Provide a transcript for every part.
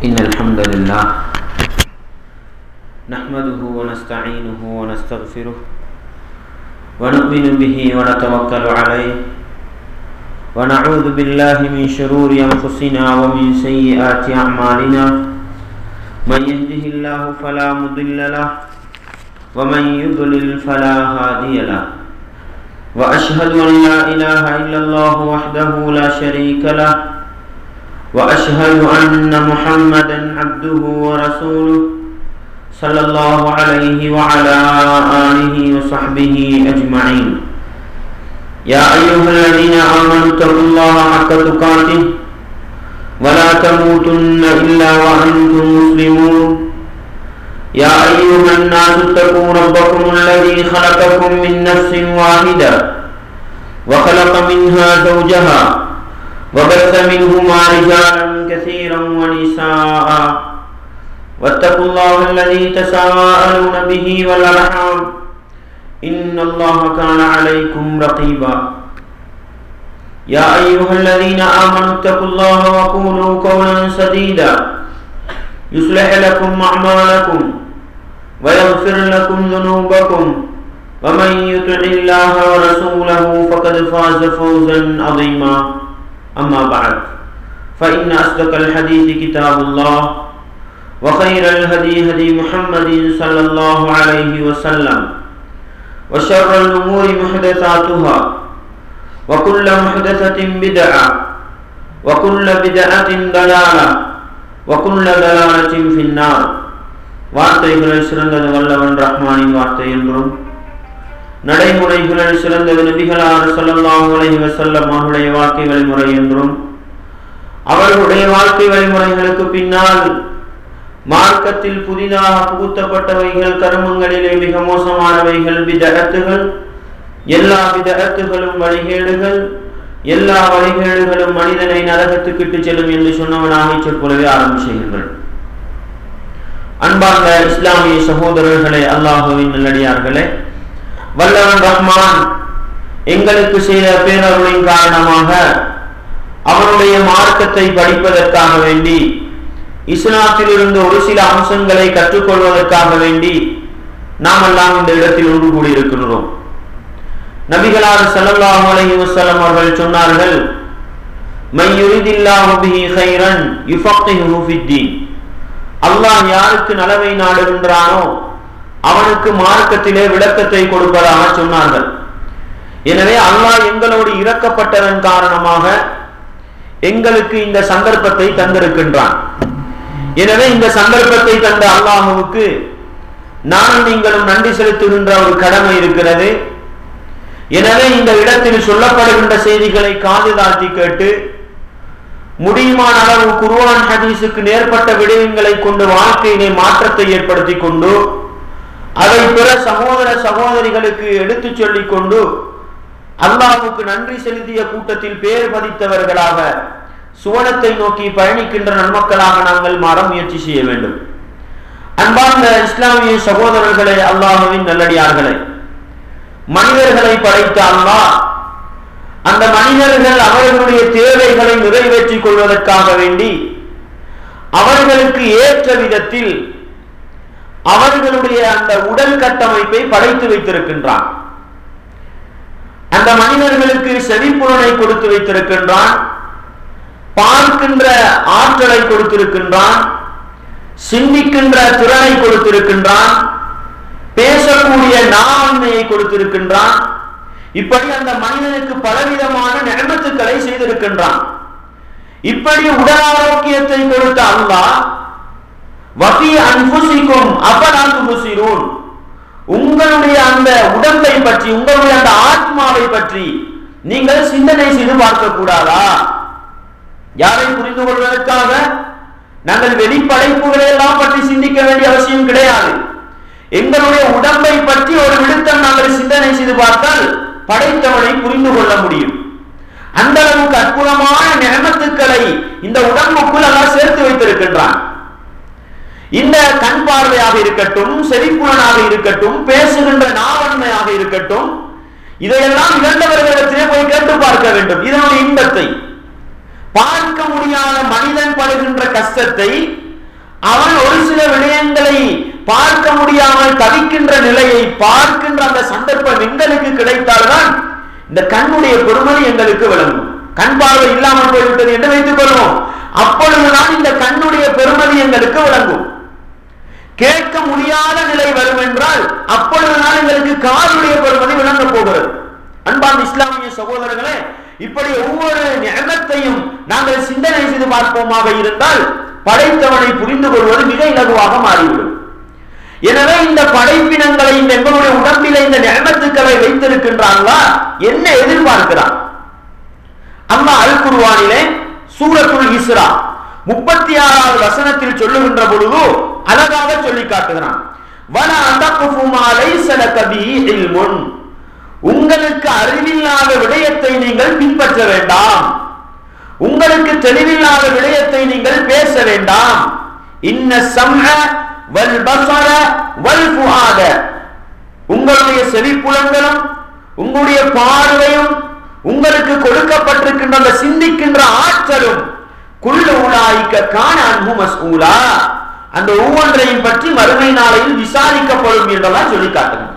إن الحمد لله نحمده ونستعينه ونستغفره ونؤمن به ونتوكل عليه ونعوذ بالله من شرور أنفسنا ومن سيئات أعمالنا من يهده الله فلا مضل له ومن يضلل فلا هادي له وأشهد أن لا إله إلا الله وحده لا شريك له وأشهد أن محمدا عبده ورسوله صلى الله عليه وعلى آله وصحبه أجمعين يا أيها الذين آمنوا اتقوا الله حق تقاته ولا تموتن إلا وأنتم مسلمون يا أيها الناس اتقوا ربكم الذي خلقكم من نفس واحدة وخلق منها زوجها وبث منهما رجالا كثيرا ونساء واتقوا الله الذي تساءلون به والأرحام إن الله كان عليكم رقيبا يا أيها الذين آمنوا اتقوا الله وقولوا قولا سديدا يصلح لكم أعمالكم ويغفر لكم ذنوبكم ومن يطع الله ورسوله فقد فاز فوزا عظيما أما بعد فإن أصدق الحديث كتاب الله وخير الهدي هدي محمد صلى الله عليه وسلم وشر الأمور محدثاتها وكل محدثة بدعة وكل بدعة ضلالة وكل ضلالة في النار வார்த்தைகளில் சிறந்தது வல்லவன் ரஹ்மானின் வார்த்தை என்றும் நடைமுறைகளில் சிறந்தது நபிகளார் சொல்லலாம் உலகி வசல்லம் அவருடைய வாழ்க்கை வழிமுறை என்றும் அவர்களுடைய வாழ்க்கை வழிமுறைகளுக்கு பின்னால் மார்க்கத்தில் புதிதாக புகுத்தப்பட்டவைகள் கருமங்களிலே மிக மோசமானவைகள் விதகத்துகள் எல்லா விதகத்துகளும் வழிகேடுகள் எல்லா வழிகேடுகளும் மனிதனை நரகத்துக்கிட்டு செல்லும் என்று சொன்னவனாக சொற்பொழுவே ஆரம்பிச்சுங்கள் அன்பார்ந்த இஸ்லாமிய சகோதரர்களே அல்லாஹுவின் நல்லடியார்களே வல்லவன் ரஹ்மான் எங்களுக்கு செய்த பேரருளின் காரணமாக அவனுடைய மார்க்கத்தை படிப்பதற்காக வேண்டி இஸ்லாத்தில் இருந்து ஒரு சில அம்சங்களை கற்றுக்கொள்வதற்காக வேண்டி நாம் எல்லாம் இந்த இடத்தில் ஒன்று கூடியிருக்கின்றோம் நபிகளார் சல்லல்லாஹு அலைஹி வஸல்லம் அவர்கள் சொன்னார்கள் மை யுரிதில்லாஹு பிஹி கைரன் யுஃபக்கிஹு ஃபித்தீன் அல்லாஹ் யாருக்கு நலவை நாடுகின்றானோ அவனுக்கு மார்க்கத்திலே விளக்கத்தை கொடுப்பதாக சொன்னார்கள் எனவே அல்லாஹ் எங்களோடு இறக்கப்பட்டதன் காரணமாக எங்களுக்கு இந்த சந்தர்ப்பத்தை தந்திருக்கின்றான் எனவே இந்த சந்தர்ப்பத்தை தந்த அல்லாஹுவுக்கு நானும் நீங்களும் நன்றி செலுத்துகின்ற ஒரு கடமை இருக்கிறது எனவே இந்த இடத்தில் சொல்லப்படுகின்ற செய்திகளை காது தாழ்த்தி கேட்டு முடியுமான அளவு குருவான் ஹதீஸுக்கு நேர்பட்ட விடயங்களை கொண்டு வாழ்க்கையிலே மாற்றத்தை ஏற்படுத்தி கொண்டு அதை பிற சகோதர சகோதரிகளுக்கு எடுத்துச் சொல்லிக் கொண்டு அல்லாஹுக்கு நன்றி செலுத்திய கூட்டத்தில் பேர் பதித்தவர்களாக சுவனத்தை நோக்கி பயணிக்கின்ற நன்மக்களாக நாங்கள் மாற முயற்சி செய்ய வேண்டும் அன்பார்ந்த இஸ்லாமிய சகோதரர்களே அல்லாஹுவின் நல்லடியார்களே மனிதர்களை படைத்த அல்லாஹ் அந்த மனிதர்கள் அவர்களுடைய தேவைகளை நிறைவேற்றிக் கொள்வதற்காக வேண்டி அவர்களுக்கு ஏற்ற விதத்தில் அவர்களுடைய அந்த உடல் கட்டமைப்பை படைத்து வைத்திருக்கின்றான் அந்த மனிதர்களுக்கு செவிப்புலனை கொடுத்து வைத்திருக்கின்றான் பார்க்கின்ற ஆற்றலை கொடுத்திருக்கின்றான் சிந்திக்கின்ற திறனை கொடுத்திருக்கின்றான் பேசக்கூடிய நாவன்மையை கொடுத்திருக்கின்றான் இப்படி அந்த மனிதனுக்கு பலவிதமான நியமத்துக்களை செய்திருக்கின்றான் இப்படி உடல் ஆரோக்கியத்தை கொடுத்த அல்லாஹ் வகி அன்புசிக்கும் அப்பனாந்து உங்களுடைய அந்த உடம்பை பற்றி உங்களுடைய அந்த ஆத்மாவை பற்றி நீங்கள் சிந்தனை செய்து பார்க்க கூடாதா யாரை புரிந்து கொள்வதற்காக நாங்கள் வெளிப்படைப்புகளை எல்லாம் பற்றி சிந்திக்க வேண்டிய அவசியம் கிடையாது எங்களுடைய உடம்பை பற்றி ஒரு விடுத்தம் நாங்கள் சிந்தனை செய்து பார்த்தால் படைத்தவனை புரிந்து கொள்ள முடியும் அந்த அளவுக்கு அற்புதமான நியமத்துக்களை இந்த உடம்புக்குள் எல்லாம் சேர்த்து வைத்திருக்கின்றான் இந்த கண் பார்வையாக இருக்கட்டும் செவிப்புலனாக இருக்கட்டும் பேசுகின்ற நாவன்மையாக இருக்கட்டும் இதையெல்லாம் இழந்தவர்களிடத்திலே போய் கேட்டு பார்க்க வேண்டும் இதனுடைய இன்பத்தை பார்க்க முடியாத மனிதன் படுகின்ற கஷ்டத்தை அவன் ஒரு சில விடயங்களை பார்க்க முடியாமல் தவிக்கின்ற நிலையை பார்க்கின்ற அந்த சந்தர்ப்பம் எங்களுக்கு கிடைத்தால்தான் இந்த கண்ணுடைய பெருமதி எங்களுக்கு விளங்கும் கண் பார்வை இல்லாமல் போய்விட்டது என்று வைத்துக் கொள்வோம் அப்பொழுதுதான் இந்த கண்ணுடைய பெருமதி எங்களுக்கு விளங்கும் கேட்க முடியாத நிலை வரும் என்றால் அப்பொழுதுதான் எங்களுக்கு காதுடைய பெருமதி விளங்க போகிறது அன்பான் இஸ்லாமிய சகோதரர்களே இப்படி ஒவ்வொரு நியமத்தையும் நாங்கள் சிந்தனை செய்து பார்ப்போமாக இருந்தால் படைத்தவனை புரிந்து கொள்வது மிக இலகுவாக மாறிவிடும் எனவே இந்த படைப்பினங்களை இந்த எங்களுடைய உடம்பில இந்த நியமத்துக்களை வைத்திருக்கின்றாங்களா என்ன எதிர்பார்க்கிறான் அம்மா அல் குருவானிலே சூரத்துல் இஸ்ரா முப்பத்தி ஆறாவது வசனத்தில் சொல்லுகின்ற பொழுது அழகாக சொல்லி காட்டுகிறான் வன அந்தகுஃபுமா லைஸல கபிஹி இல்முன் உங்களுக்கு அறிவில்லாத விடயத்தை நீங்கள் பின்பற்ற வேண்டாம் உங்களுக்கு தெளிவில்லாத விடயத்தை நீங்கள் பேச வேண்டாம் இன்ன சம்ஹ வல் பஸர வல் ஃபுஆத உங்களுடைய செவிப்புலன்களும் உங்களுடைய பார்வையும் உங்களுக்கு கொடுக்கப்பட்டிருக்கின்ற அந்த சிந்திக்கின்ற ஆற்றலும் குள்ளு உலாய்க்க காண அன்பு மஸ்ஊலா அந்த ஒவ்வொன்றையும் பற்றி மறுமை நாளையில் விசாரிக்கப்படும் என்றெல்லாம் சொல்லி காட்டுகின்றார்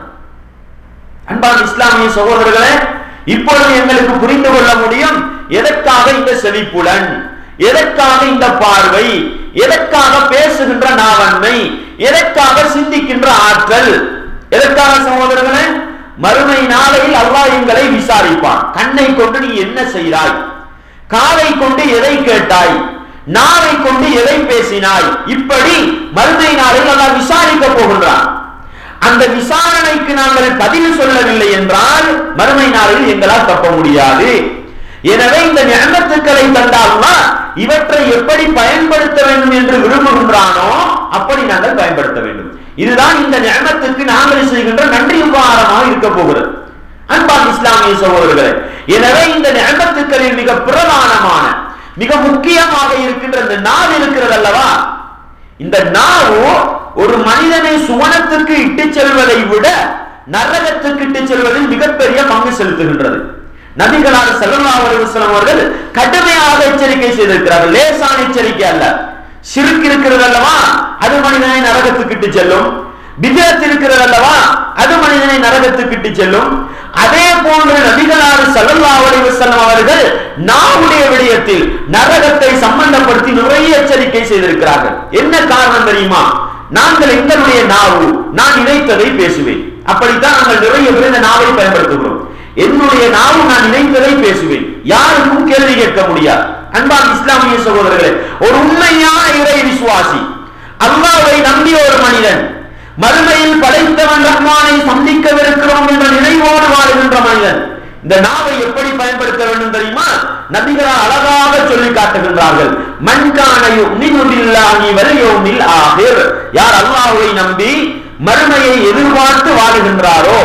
அன்பான இஸ்லாமிய சகோதரர்களே இப்பொழுது எங்களுக்கு புரிந்து கொள்ள முடியும் எதற்காக இந்த செவிப்புலன் எதற்காக இந்த பார்வை எதற்காக பேசுகின்ற நாவன்மை எதற்காக சிந்திக்கின்ற ஆற்றல் எதற்காக சகோதரர்களே மறுமை நாளையில் அல்லாஹ் எங்களை விசாரிப்பான் கண்ணை கொண்டு நீ என்ன செய்தாய் காதை கொண்டு எதை கேட்டாய் நாவை கொண்டு எதை பேசினாய் இப்படி மறுமை நாளில் அல்லாஹ் விசாரிக்க போகின்றான் அந்த விசாரணைக்கு நாங்கள் பதில் சொல்லவில்லை என்றால் மறுமை நாளில் எங்களால் தப்ப முடியாது எனவே இந்த ஞானத்துக்களை தந்தால்னா இவற்றை எப்படி பயன்படுத்த வேண்டும் என்று விரும்புகின்றானோ அப்படி நாங்கள் பயன்படுத்த வேண்டும் இதுதான் இந்த ஞானத்துக்கு நாங்கள் செய்கின்ற நன்றி உபகாரமாக இருக்க போகிறது அன்பான் இஸ்லாமிய சகோதரர்களே எனவே இந்த ஞானத்துக்களில் மிக பிரதானமான மிக முக்கியமாக இருக்கின்ற இந்த நாவு இருக்கிறது அல்லவா இந்த நாவு ஒரு மனிதனை சுவனத்துக்கு இட்டு செல்வதை விட நரகத்துக்கு இட்டு செல்வதில் மிகப்பெரிய பங்கு செலுத்துகின்றது நபிகளார் ஸல்லல்லாஹு அலைஹி வஸல்லம் அவர்கள் கடுமையாக எச்சரிக்கை செய்திருக்கிறார்கள் லேசான எச்சரிக்கை அல்ல சிறுக்கு இருக்கிறது அல்லவா அது மனிதனை நரகத்துக்கு இட்டு செல்லும் விஜயத் இருக்கிறது அல்லவா அது மனிதனை நரகத்துக்கு இட்டு செல்லும் அதே போன்று நபிகளார் ஸல்லல்லாஹு அலைஹி வஸல்லம் அவர்கள் நாவுடைய விடயத்தில் நரகத்தை சம்பந்தப்படுத்தி நிறைய எச்சரிக்கை செய்திருக்கிறார்கள் என்ன காரணம் தெரியுமா நாங்கள் எங்களுடைய நாவு நான் நினைத்ததை பேசுவேன் அப்படித்தான் நாங்கள் நிறைய பேர் இந்த நாவை பயன்படுத்துகிறோம் என்னுடைய நாவு நான் நினைத்ததை பேசுவேன் யாருக்கும் கேள்வி கேட்க முடியாது அன்பான் இஸ்லாமிய சகோதரர்களே ஒரு உண்மையான இறை விசுவாசி அல்லாவை நம்பிய ஒரு மனிதன் மறுமையில் படைத்தவன் ரஹ்மானை சந்திக்கவிருக்கிறோம் என்ற நினைவோடு வாழுகின்ற மனிதன் இந்த நாவை எப்படி பயன்படுத்த வேண்டும் தெரியுமா நபிகளார் அழகாக சொல்லி காட்டுகின்றார்கள் மண்கான யுமினுபில்லாஹி வல் யௌமில் ஆகிர் யார் அல்லாஹ்வை நம்பி மறுமையை எதிர்பார்த்து வாழுகின்றாரோ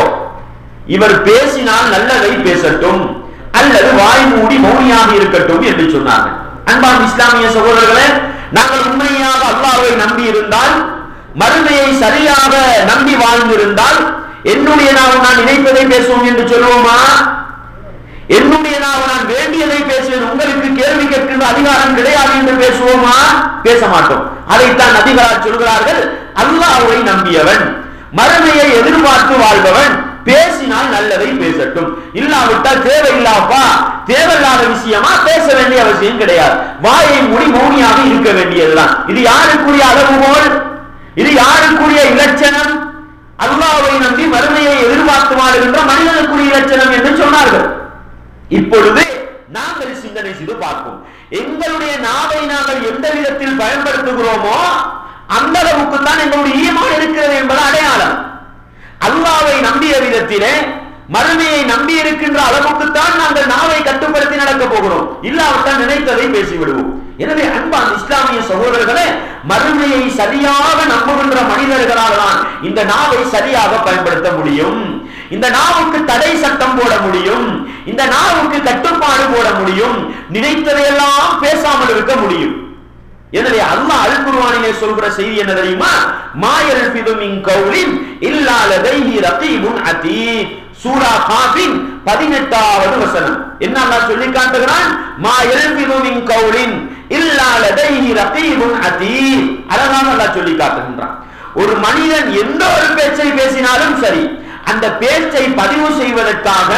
இவர் பேசினால் நல்லதை பேசட்டும் அல்லது வாய் மூடி மௌனியாக இருக்கட்டும் என்று சொன்னார்கள் அன்பான் இஸ்லாமிய சகோதரர்களே நாங்கள் உண்மையாக அல்லாஹ்வை நம்பி இருந்தால் மறுமையை சரியாக நம்பி வாழ்ந்திருந்தால் என்னுடைய நாம் நான் நினைப்பதை பேசுவோம் என்று சொல்லுவோமா என்னுடைய நாம் நான் வேண்டியதை பேசுவேன் உங்களுக்கு கேள்வி கேட்கின்ற அதிகாரம் கிடையாது என்று பேசுவோமா பேச மாட்டோம் அதைத்தான் நபிகளார் சொல்கிறார்கள் அல்லாஹ்வை நம்பியவன் மறுமையை எதிர்பார்த்து வாழ்பவன் பேசினால் நல்லதை பேசட்டும் இல்லாவிட்டால் தேவையில்லாப்பா தேவையில்லாத விஷயமா பேச வேண்டிய அவசியம் கிடையாது வாயை மூடி மௌனியாக இருக்க வேண்டியதுதான் இது யாருக்குரிய அளவுகோல் இது யாருக்குரிய இலட்சணம் அல்லாவை நம்பி மறுமையை எதிர்பார்த்து வாழுகின்ற மனிதனுக்குரிய இலட்சணம் என்று சொன்னார்கள் இப்பொழுது நாங்கள் சிந்தனை செய்து பார்ப்போம் எங்களுடைய நாவை நாங்கள் எந்த விதத்தில் பயன்படுத்துகிறோமோ அந்த அளவுக்கு தான் எங்களுடைய ஈமான் இருக்கிறது என்பது அடையாளம் அல்லாவை நம்பிய விதத்திலே மறுமையை நம்பி இருக்கின்ற அளவுக்கு தான் நாங்கள் நாவை கட்டுப்படுத்தி நடக்க போகிறோம் இல்லாவிட்டால் நினைத்ததை பேசிவிடுவோம் எனவே அன்பான் இஸ்லாமிய சகோதரர்களே மறுமையை சரியாக நம்புகின்ற மனிதர்களால் தான் இந்த நாவை சரியாக பயன்படுத்த முடியும் இந்த நாவுக்கு தடை சட்டம் போட முடியும் இந்த நாவுக்கு கட்டுப்பாடு போட முடியும் நினைத்ததையெல்லாம் பேசாமல் இருக்க முடியும் எனவே அல்லாஹ் அல் குர்ஆனிலே சொல்கிற செய்தி என்ன தெரியுமா மாயல் ஃபிது மின் கௌலின் இல்லா லதைஹி ரகீபுன் அதீத் சூரா காஃபின் 18வது வசனம் என்ன அல்லாஹ் சொல்லி காட்டுகிறான் மாயல் ஃபிது மின் கௌலின் இல்லா லதைஹி ரகீபுன் அதீத் அழகாக அல்லாஹ் சொல்லி காட்டுகின்றான் ஒரு மனிதன் எந்த ஒரு பேச்சை பேசினாலும் சரி அந்த பேச்சை பதிவு செய்வதற்காக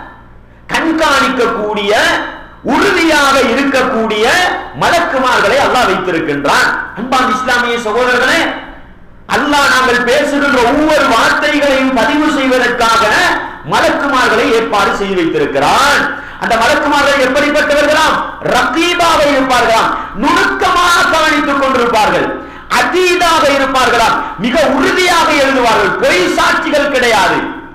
கண்காணிக்கக்கூடிய உறுதியாக இருக்கக்கூடிய மலக்குமார்களை அல்லாஹ் வைத்திருக்கின்றான் அன்பான் இஸ்லாமிய சகோதரர்களே அல்லாஹ் நாங்கள் பேசுகின்ற ஒவ்வொரு வார்த்தைகளையும் பதிவு செய்வதற்காக மலக்குமார்களை ஏற்பாடு செய்து வைத்திருக்கிறான் அந்த மலக்குமார்கள் எப்படிப்பட்டவர்களாம் ரகீபாக இருப்பார்களாம் நுணுக்கமாக கவனித்துக் கொண்டிருப்பார்கள் அதீதாக இருப்பார்களாம் மிக உறுதியாக எழுதுவார்கள் பொய் சாட்சிகள் கிடையாது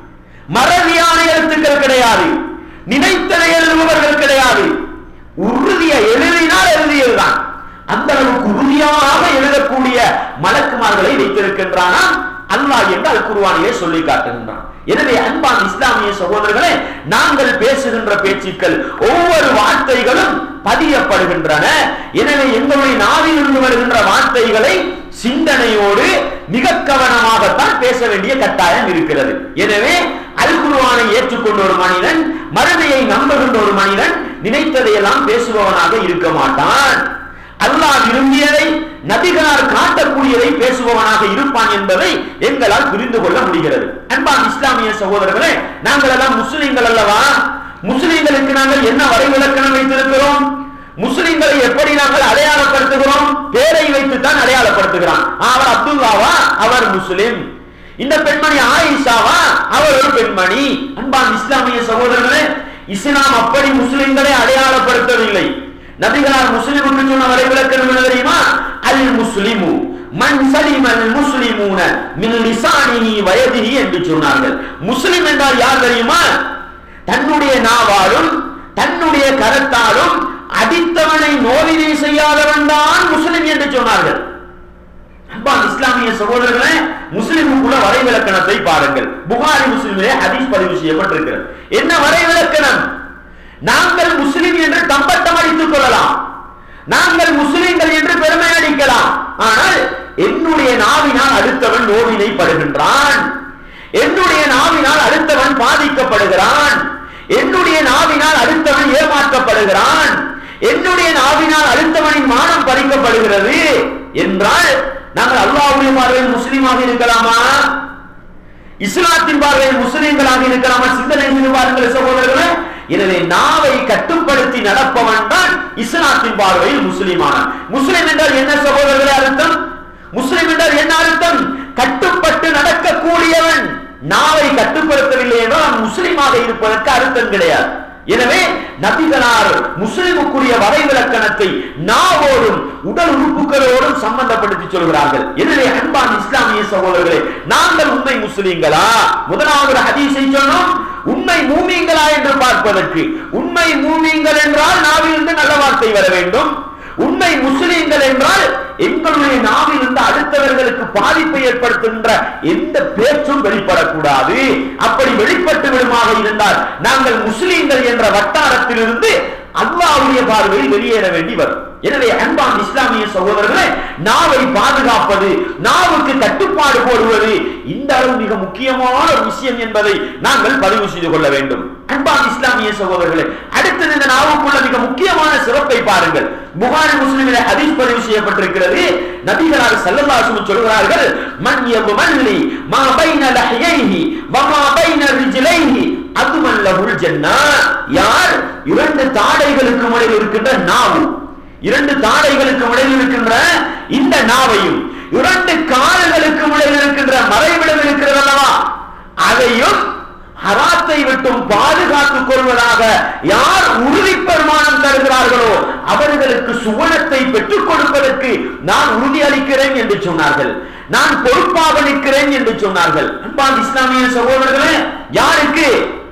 மறதியான எழுத்துக்கள் கிடையாது நினைத்ததை எழுதுபவர்கள் கிடையாது உறுதிய எழுதினால் எழுதியதுதான் அந்த அளவுக்கு உறுதியாக எழுதக்கூடிய மலக்குமார்களை வைத்திருக்கின்றானா அல்லாஹ் என்று அல் குர்வானிலே சொல்லி காட்டுகின்றான் எனவே அன்பான் இஸ்லாமிய சகோதரர்களே நாங்கள் பேசுகின்ற பேச்சுக்கள் ஒவ்வொரு வார்த்தைகளும் பதியப்படுகின்றன எனவே எங்களுடைய நாவிலிருந்து வருகின்ற வார்த்தைகளை சிந்தனையோடு மிக கவனமாகத்தான் பேச வேண்டிய கட்டாயம் இருக்கிறது எனவே அல் குர்ஆனை ஏற்றுக்கொண்ட ஒரு மனிதன் மறுமையை நம்புகின்ற ஒரு மனிதன் நினைத்ததையெல்லாம் பேசுபவனாக இருக்க மாட்டான் அல்லாஹ் விரும்பியதை நபிகளார் காட்டக்கூடியதை பேசுபவனாக இருப்பான் என்பதை எங்களால் புரிந்து கொள்ள முடிகிறது அன்பான் இஸ்லாமிய சகோதரர்களே நாங்கள் எல்லாம் முஸ்லிம்கள் அல்லவா முஸ்லிம்களுக்கு நாங்கள் என்ன வரைவிலக்கணம் வைத்திருக்கிறோம் முஸ்லிம்களை எப்படி நாங்கள் அடையாளப்படுத்துகிறோம் பேரை வைத்துத்தான் அடையாளப்படுத்துகிறான் அவர் அப்துல்லாவா அவர் முஸ்லிம் இந்த பெண்மணி ஆயிஷாவா அவர் ஒரு பெண்மணி அன்பான் இஸ்லாமிய சகோதரர்களே இஸ்லாம் அப்படி முஸ்லிம்களை அடையாளப்படுத்தவில்லை நபிகளார் முஸ்லிமுக்கு சொன்ன வரைவிலக்கணம் என்ன தெரியுமா அல் முஸ்லிமு மன் சலிமல் முஸ்லிமூன மின் லிசானிஹி வயதிஹி என்று சொன்னார்கள் முஸ்லிம் என்றால் யார் தெரியுமா தன்னுடைய நாவாலும் தன்னுடைய கரத்தாலும் அடித்தவனை நோவினை செய்யாதவன் தான் முஸ்லிம் என்று சொன்னார்கள் அன்பான் இஸ்லாமிய சகோதரர்களே முஸ்லிமுக்குள்ள வரைவிலக்கணத்தை பாருங்கள் புகாரி முஸ்லிமிலே ஹதீஸ் பதிவு செய்யப்பட்டிருக்கிறது என்ன வரைவிலக்கணம் நாங்கள் முஸ்லிம் என்று தம்பட்டம் அடித்துக் கொள்ளலாம் நாங்கள் முஸ்லிம்கள் என்று பெருமை அடிக்கலாம் ஆனால் என்னுடைய நாவினால் அடுத்தவன் நோவினை படுகின்றான் என்னுடைய நாவினால் அடுத்தவன் பாதிக்கப்படுகிறான் என்னுடைய நாவினால் அடுத்தவன் ஏமாற்றப்படுகிறான் என்னுடைய நாவினால் அடுத்தவனின் மானம் பறிக்கப்படுகிறது என்றால் நாங்கள் அல்லாஹ்வுடைய பார்வையில் முஸ்லீமாக இருக்கலாமா இஸ்லாத்தின் பார்வையில் முஸ்லிம்களாக இருக்கலாமா சிந்தனை செய்து பாருங்கள் சகோதரர்களே எனவே நாவை கட்டுப்படுத்தி நடப்பவன் தான் இஸ்லாத்தின் பார்வையில் முஸ்லிமானான் முஸ்லிம் என்றால் என்ன சகோதரர்களே அர்த்தம் முஸ்லிம் என்றால் என்ன அர்த்தம் கட்டுப்பட்டு நடக்கக்கூடியவன் நாவை கட்டுப்படுத்தவில்லை என்றால் அவன் முஸ்லிமாக இருப்பதற்கு அர்த்தம் கிடையாது எனவே நபிகளார் முஸ்லிமுக்குரிய வரைவிலக்கணத்தை நாவோடும் உடல் உறுப்புகளோடும் சம்பந்தப்படுத்தி சொல்கிறார்கள் எனவே அன்பான் இஸ்லாமிய சகோதரர்களே நாங்கள் உண்மை முஸ்லிம்களா முதலாவது ஹதீஸை சொன்னோம் உண்மை மூமிங்களா என்று பார்ப்பதற்கு உண்மை மூமிங்கள் என்றால் நாவிலிருந்து நல்ல வார்த்தை வர வேண்டும் உண்மை முஸ்லிம்கள் என்றால் எங்களுடைய நாவிலிருந்து அடுத்தவர்களுக்கு பாதிப்பை ஏற்படுத்துகின்ற எந்த பேச்சும் வெளிப்படக்கூடாது அப்படி வெளிப்பட்டு விடுமாக இருந்தால் நாங்கள் முஸ்லிம்கள் என்ற வட்டாரத்திலிருந்து அல்லாவுடைய பார்வையில் வெளியேற வேண்டி வரும் எனவே அன்பான் இஸ்லாமிய சகோதரர்களே நாவை பாதுகாப்பது நாவுக்கு கட்டுப்பாடு போடுவது இந்த அளவு மிக முக்கியமான ஒரு விஷயம் என்பதை நாங்கள் பதிவு செய்து கொள்ள வேண்டும் அன்பான் இஸ்லாமிய சகோதரர்களே அடுத்தது இந்த நாவுக்குள்ள மிக முக்கியமான சிறப்பை பாருங்கள் புகாரி முஸ்லிமிலே ஹதீஸ் பதிவு செய்யப்பட்டிருக்கிறது நபிகளார் ஸல்லல்லாஹு சொல்கிறார்கள் மன் யபமல்லி மா பைன லஹ்யைஹி வ மா பைன ரிஜ்லைஹி அதுமன் லஹுல் ஜன்னா யார் இரண்டு தாடைகளுக்கு இடையில் இருக்கின்ற நாவு இரண்டு தாடைகளுக்கு இடையில் இருக்கின்ற இந்த நாவையும் இரண்டு கால்களுக்கு இடையில் இருக்கின்ற மறைவிடம் இருக்கிறது அல்லவா அதையும் ஹராத்தை விட்டும் பாதுகாத்துக் கொள்வதாக யார் உறுதி பெருமானம் தருகிறார்களோ அவர்களுக்கு சுவனத்தை பெற்றுக் கொடுப்பதற்கு நான் உறுதி அளிக்கிறேன் என்று சொன்னார்கள் நான் பொறுப்பாக நிற்கிறேன் என்று சொன்னார்கள் அன்பான் இஸ்லாமிய சகோதரர்களே யாருக்கு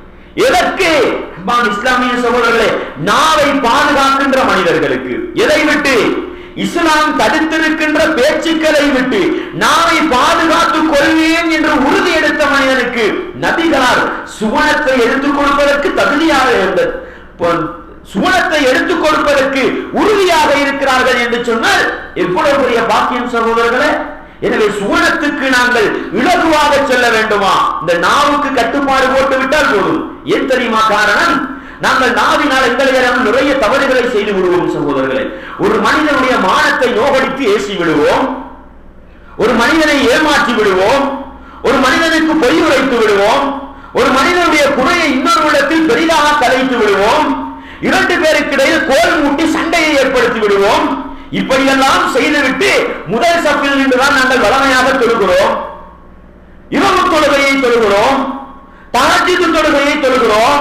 எதற்கு அன்பான் இஸ்லாமிய சகோதரர்களே நாவை பாதுகாக்கின்ற மனிதர்களுக்கு எதை விட்டு இஸ்லாம் தடுத்திருக்கின்ற பேச்சுக்களை விட்டு நாவை பாதுகாத்துக் கொள்வேன் என்று உறுதி எடுத்த மனிதனுக்கு நபிகளார் சுவனத்தை எடுத்துக் கொடுப்பதற்கு தகுதியாக இருந்தது பொ- சுவனத்தை எடுத்துக் கொடுப்பதற்கு உறுதியாக இருக்கிறார்கள் என்று சொன்னால் எவ்வளவு பெரிய பாக்கியம் சகோதரர்களே எனவே சுவனத்துக்கு நாங்கள் இலகுவாக செல்ல வேண்டுமா இந்த நாவுக்கு கட்டுப்பாடு போட்டு விட்டால் போதும் ஏன் தெரியுமா காரணம் நாங்கள் நாவினால் எங்களை அறியாமல் நிறைய தவறுகளை செய்து விடுவோம் சகோதரர்களே ஒரு மனிதனுடைய மானத்தை வைத்து ஏசி விடுவோம் ஒரு மனிதனை ஏமாற்றி விடுவோம் ஒரு மனிதனுக்கு பொய் உரைத்து விடுவோம் ஒரு மனிதனுடைய குறையை இன்னொரு இடத்தில் பெரிதாக கலைத்து விடுவோம் இரண்டு பேருக்கிடையில் கோல் மூட்டி சண்டையை ஏற்படுத்தி விடுவோம் இப்படியெல்லாம் செய்துவிட்டு முதல் சப்பில் நின்றுதான் நாங்கள் வளமையாக தொழுகிறோம் இரவு தொழுகையை தொழுகிறோம் தகஜிது தொழுகையை தொழுகிறோம்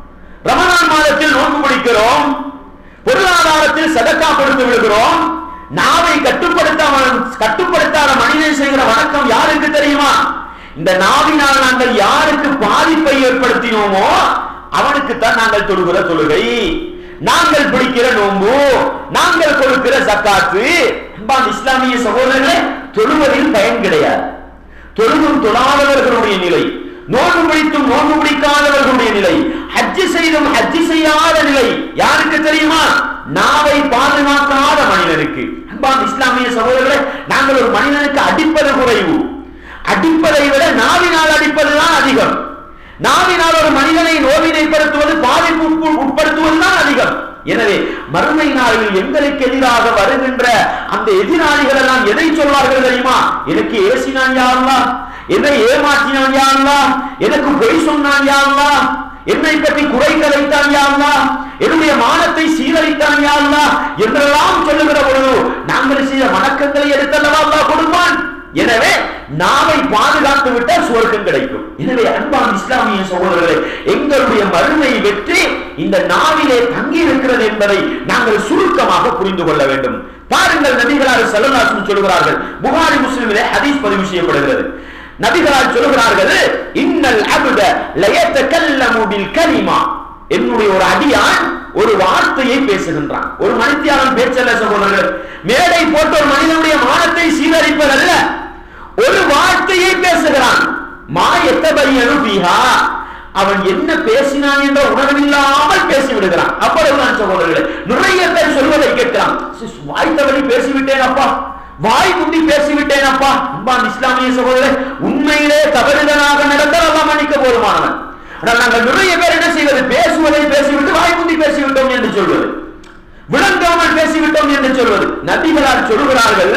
ரமணான் மாதத்தில் நோன்பு பிடிக்கிறோம் பொருளாதாரத்தில் சதக்கா கொடுத்து விடுகிறோம் நாவை கட்டுப்படுத்தாமல் கட்டுப்படுத்தாத மனிதன் செய்கிற வணக்கம் யாருக்கு தெரியுமா இந்த நாவினால் நாங்கள் யாருக்கு பாதிப்பை ஏற்படுத்தினோமோ அவனுக்கு தான் நாங்கள் தொழுகிற தொழுகை நாங்கள் பிடிக்கிற நோன்பு நாங்கள் கொடுக்கிற சக்காத்து அன்பான இஸ்லாமிய சகோதரர்களே தொழுவதில் பயன் கிடையாது தொழுதும் தொழாதவர்களுடைய நிலை நோன்பு பிடித்தும் நோன்பு பிடிக்காதவர்களுடைய நிலை ஹஜ்ஜி செய்தும் ஹஜ்ஜி செய்யாத நிலை யாருக்கு தெரியுமா நாவை பாதுகாக்காத மனிதனுக்கு அன்பான இஸ்லாமிய சகோதரர்களே நாங்கள் ஒரு மனிதனுக்கு அடிப்பது குறைவு அடிப்பதை விட நாவினால் அடிப்பதுதான் அதிகம் நாவினால் ஒரு மனிதனை நோவினைப்படுத்துவது பாதிப்பு உட்படுத்துவதுதான் அதிகம் எனவே மறுமை நாளில் எங்களுக்கு எதிராக வருகின்ற அந்த எதிராளிகள் எல்லாம் எதை சொல்வார்கள் தெரியுமா எனக்கு ஏசினான் யாருலா என்னை ஏமாற்றினான் யாருலா எனக்கு பொய் சொன்னான் யாருலா என்னை பற்றி குறை கலைத்தான் யாருலா என்னுடைய மானத்தை சீரழித்தான் யாருலா என்றெல்லாம் சொல்லுகிற பொழுது நாங்கள் செய்த வணக்கங்களை எடுத்தல்லவா அல்லாஹ் கொடுப்பான் எனவே நாவை பாதுகாத்து விட்டால் சுவர்க்கம் கிடைக்கும் எனவே அன்பான இஸ்லாமிய சகோதரர்களே எங்களுடைய மறுமை வெற்றி இந்த நாவிலே தங்கி இருக்கிறது என்பதை நாங்கள் சுருக்கமாக புரிந்து கொள்ள வேண்டும் பாருங்கள் நபிகளார் செல்லலாசன் சொல்கிறார்கள் புகாரி முஸ்லிமிலே ஹதீஸ் பதிவு செய்யப்படுகிறது நபிகளார் சொல்கிறார்கள் இன்னல் அபுத லயத்தகல்லமு பில் கலிமா என்னுடைய ஒரு அடியான் ஒரு வார்த்தையை பேசுகின்றான் ஒரு மனிதன் பேச்சல்ல சகோதரர்கள் மேடை போட்ட ஒரு மனிதனுடைய மானத்தை சீரழிப்பதல்ல ஒரு வார்த்தையை பேசுகிறான் மாயத்தபையனு பீஹா அவன் என்ன பேசினான் என்ற உணர்வில்லாமல் பேசிவிடுகிறான் அவ்வளவுதான் சகோதரர்களே நிறைய பேர் சொல்வதை கேட்கிறான் "சிஸ், வாய் தவறி பேசிவிட்டேன் அப்பா வாய் முந்தி பேசிவிட்டேன் அப்பா அன்பான் இஸ்லாமிய சகோதரர் உண்மையிலே தவறுதலாக நடந்தால் அல்லாஹ் மன்னிக்க போதுமானவன் ஆனால் நாங்கள் நிறைய பேர் என்ன செய்வது பேசுவதை பேசிவிட்டு வாய் முந்தி பேசிவிட்டோம் என்று சொல்வது விளங்காமல் பேசிவிட்டோம் என்று சொல்வது நபிகளார் சொல்கிறார்கள்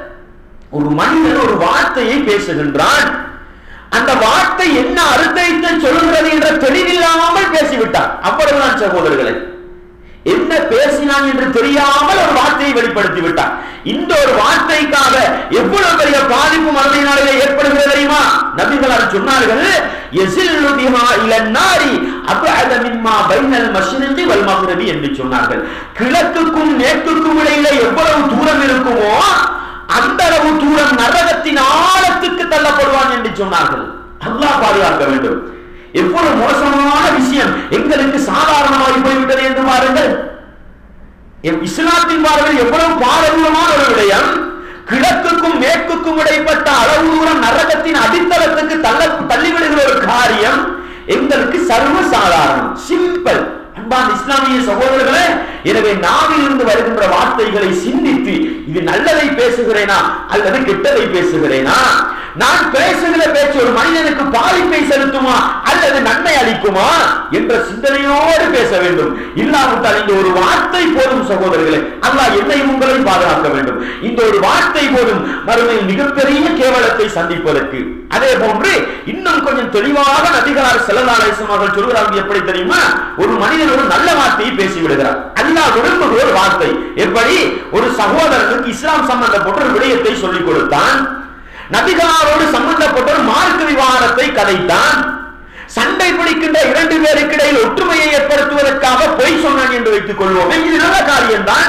ஒரு மனிதன் ஒரு வார்த்தையை பேசுகின்றான் அந்த வார்த்தை என்ன அர்த்தத்தை சொல்கிறது என்ற தெளிவில்லாமல் பேசிவிட்டான் அவ்வளவுதான் சகோதரர்களே என்ன பேசினான் என்று தெரியாமல் ஒரு வார்த்தையை வெளிப்படுத்தி விட்டான் இந்த ஒரு வார்த்தைக்காக எவ்வளவு பெரிய பாதிப்பு மறுமையினாலே ஏற்படுகிறது தெரியுமா நபிகளார் சொன்னார்கள் எசில்லு பிஹா இலன் நாரி அப்அத மிம்மா பைனல் மஷ்ரிகி வல் மக்ரிபி என்று சொன்னார்கள் கிழக்குக்கும் மேற்குக்கும் இடையில எவ்வளவு தூரம் இருக்குமோ அந்த அளவு தூரம் நரகத்தின் ஆழத்துக்கு தள்ளப்படுவான் என்று சொன்னார்கள் அல்லாஹ் பாதுகாக்க வேண்டும் எவ்வளவு மோசமான விஷயம் எங்களுக்கு சாதாரணமாகி போய்விட்டது என்று பாருங்கள் எம் இஸ்லாத்தின் பார்வையில் எவ்வளவு பாரதூரமான ஒரு விடயம் கிழக்குக்கும் மேற்குக்கும் இடைப்பட்ட அளவு தூரம் நரகத்தின் அடித்தளத்துக்கு தள்ள தள்ளிவிடுகிற ஒரு காரியம் எங்களுக்கு சர்வ சாதாரணம் சிம்பிள் அன்பான இஸ்லாமிய சகோதரர்களே எனவே நாவிலிருந்து வருகின்ற வார்த்தைகளை சிந்தித்து இது நல்லதை பேசுகிறேனா அல்லது கெட்டதை பேசுகிறேனா நான் பேசுகிற பேச்சு ஒரு மனிதனுக்கு பாதிப்பை செலுத்துமா அல்லது நன்மை அளிக்குமா என்ற சிந்தனையோடு பேச வேண்டும் இல்லாவிட்டால் இந்த ஒரு வார்த்தை போதும் சகோதரர்களே அல்லாஹ் என்னை உங்களை பாதுகாக்க வேண்டும் இந்த ஒரு வார்த்தை போதும் மறுமையில் மிகப்பெரிய கேவலத்தை சந்திப்பதற்கு அதே போன்று இன்னும் கொஞ்சம் தெளிவாக நபிகளார் செல்லலாலேசம் அவர்கள் சொல்கிறார்கள் எப்படி தெரியுமா ஒரு மனிதன் ஒரு நல்ல வார்த்தையை பேசி விடுகிறார் அல்லாஹ் விரும்புகிற ஒரு வார்த்தை எப்படி ஒரு சகோதரனுக்கு இஸ்லாம் சம்பந்தப்பட்ட ஒரு விடயத்தை சொல்லிக் கொடுத்தான் நபிகளாரோடு சம்பந்தப்பட்ட ஒரு மார்க்க விவாதத்தை கதைத்தான் சண்டை பிடிக்கின்ற இரண்டு பேருக்கு இடையில் ஒற்றுமையை ஏற்படுத்துவதற்காக பொய் சொன்னான் என்று வைத்துக் கொள்வோம் இது நல்ல காரியம்தான்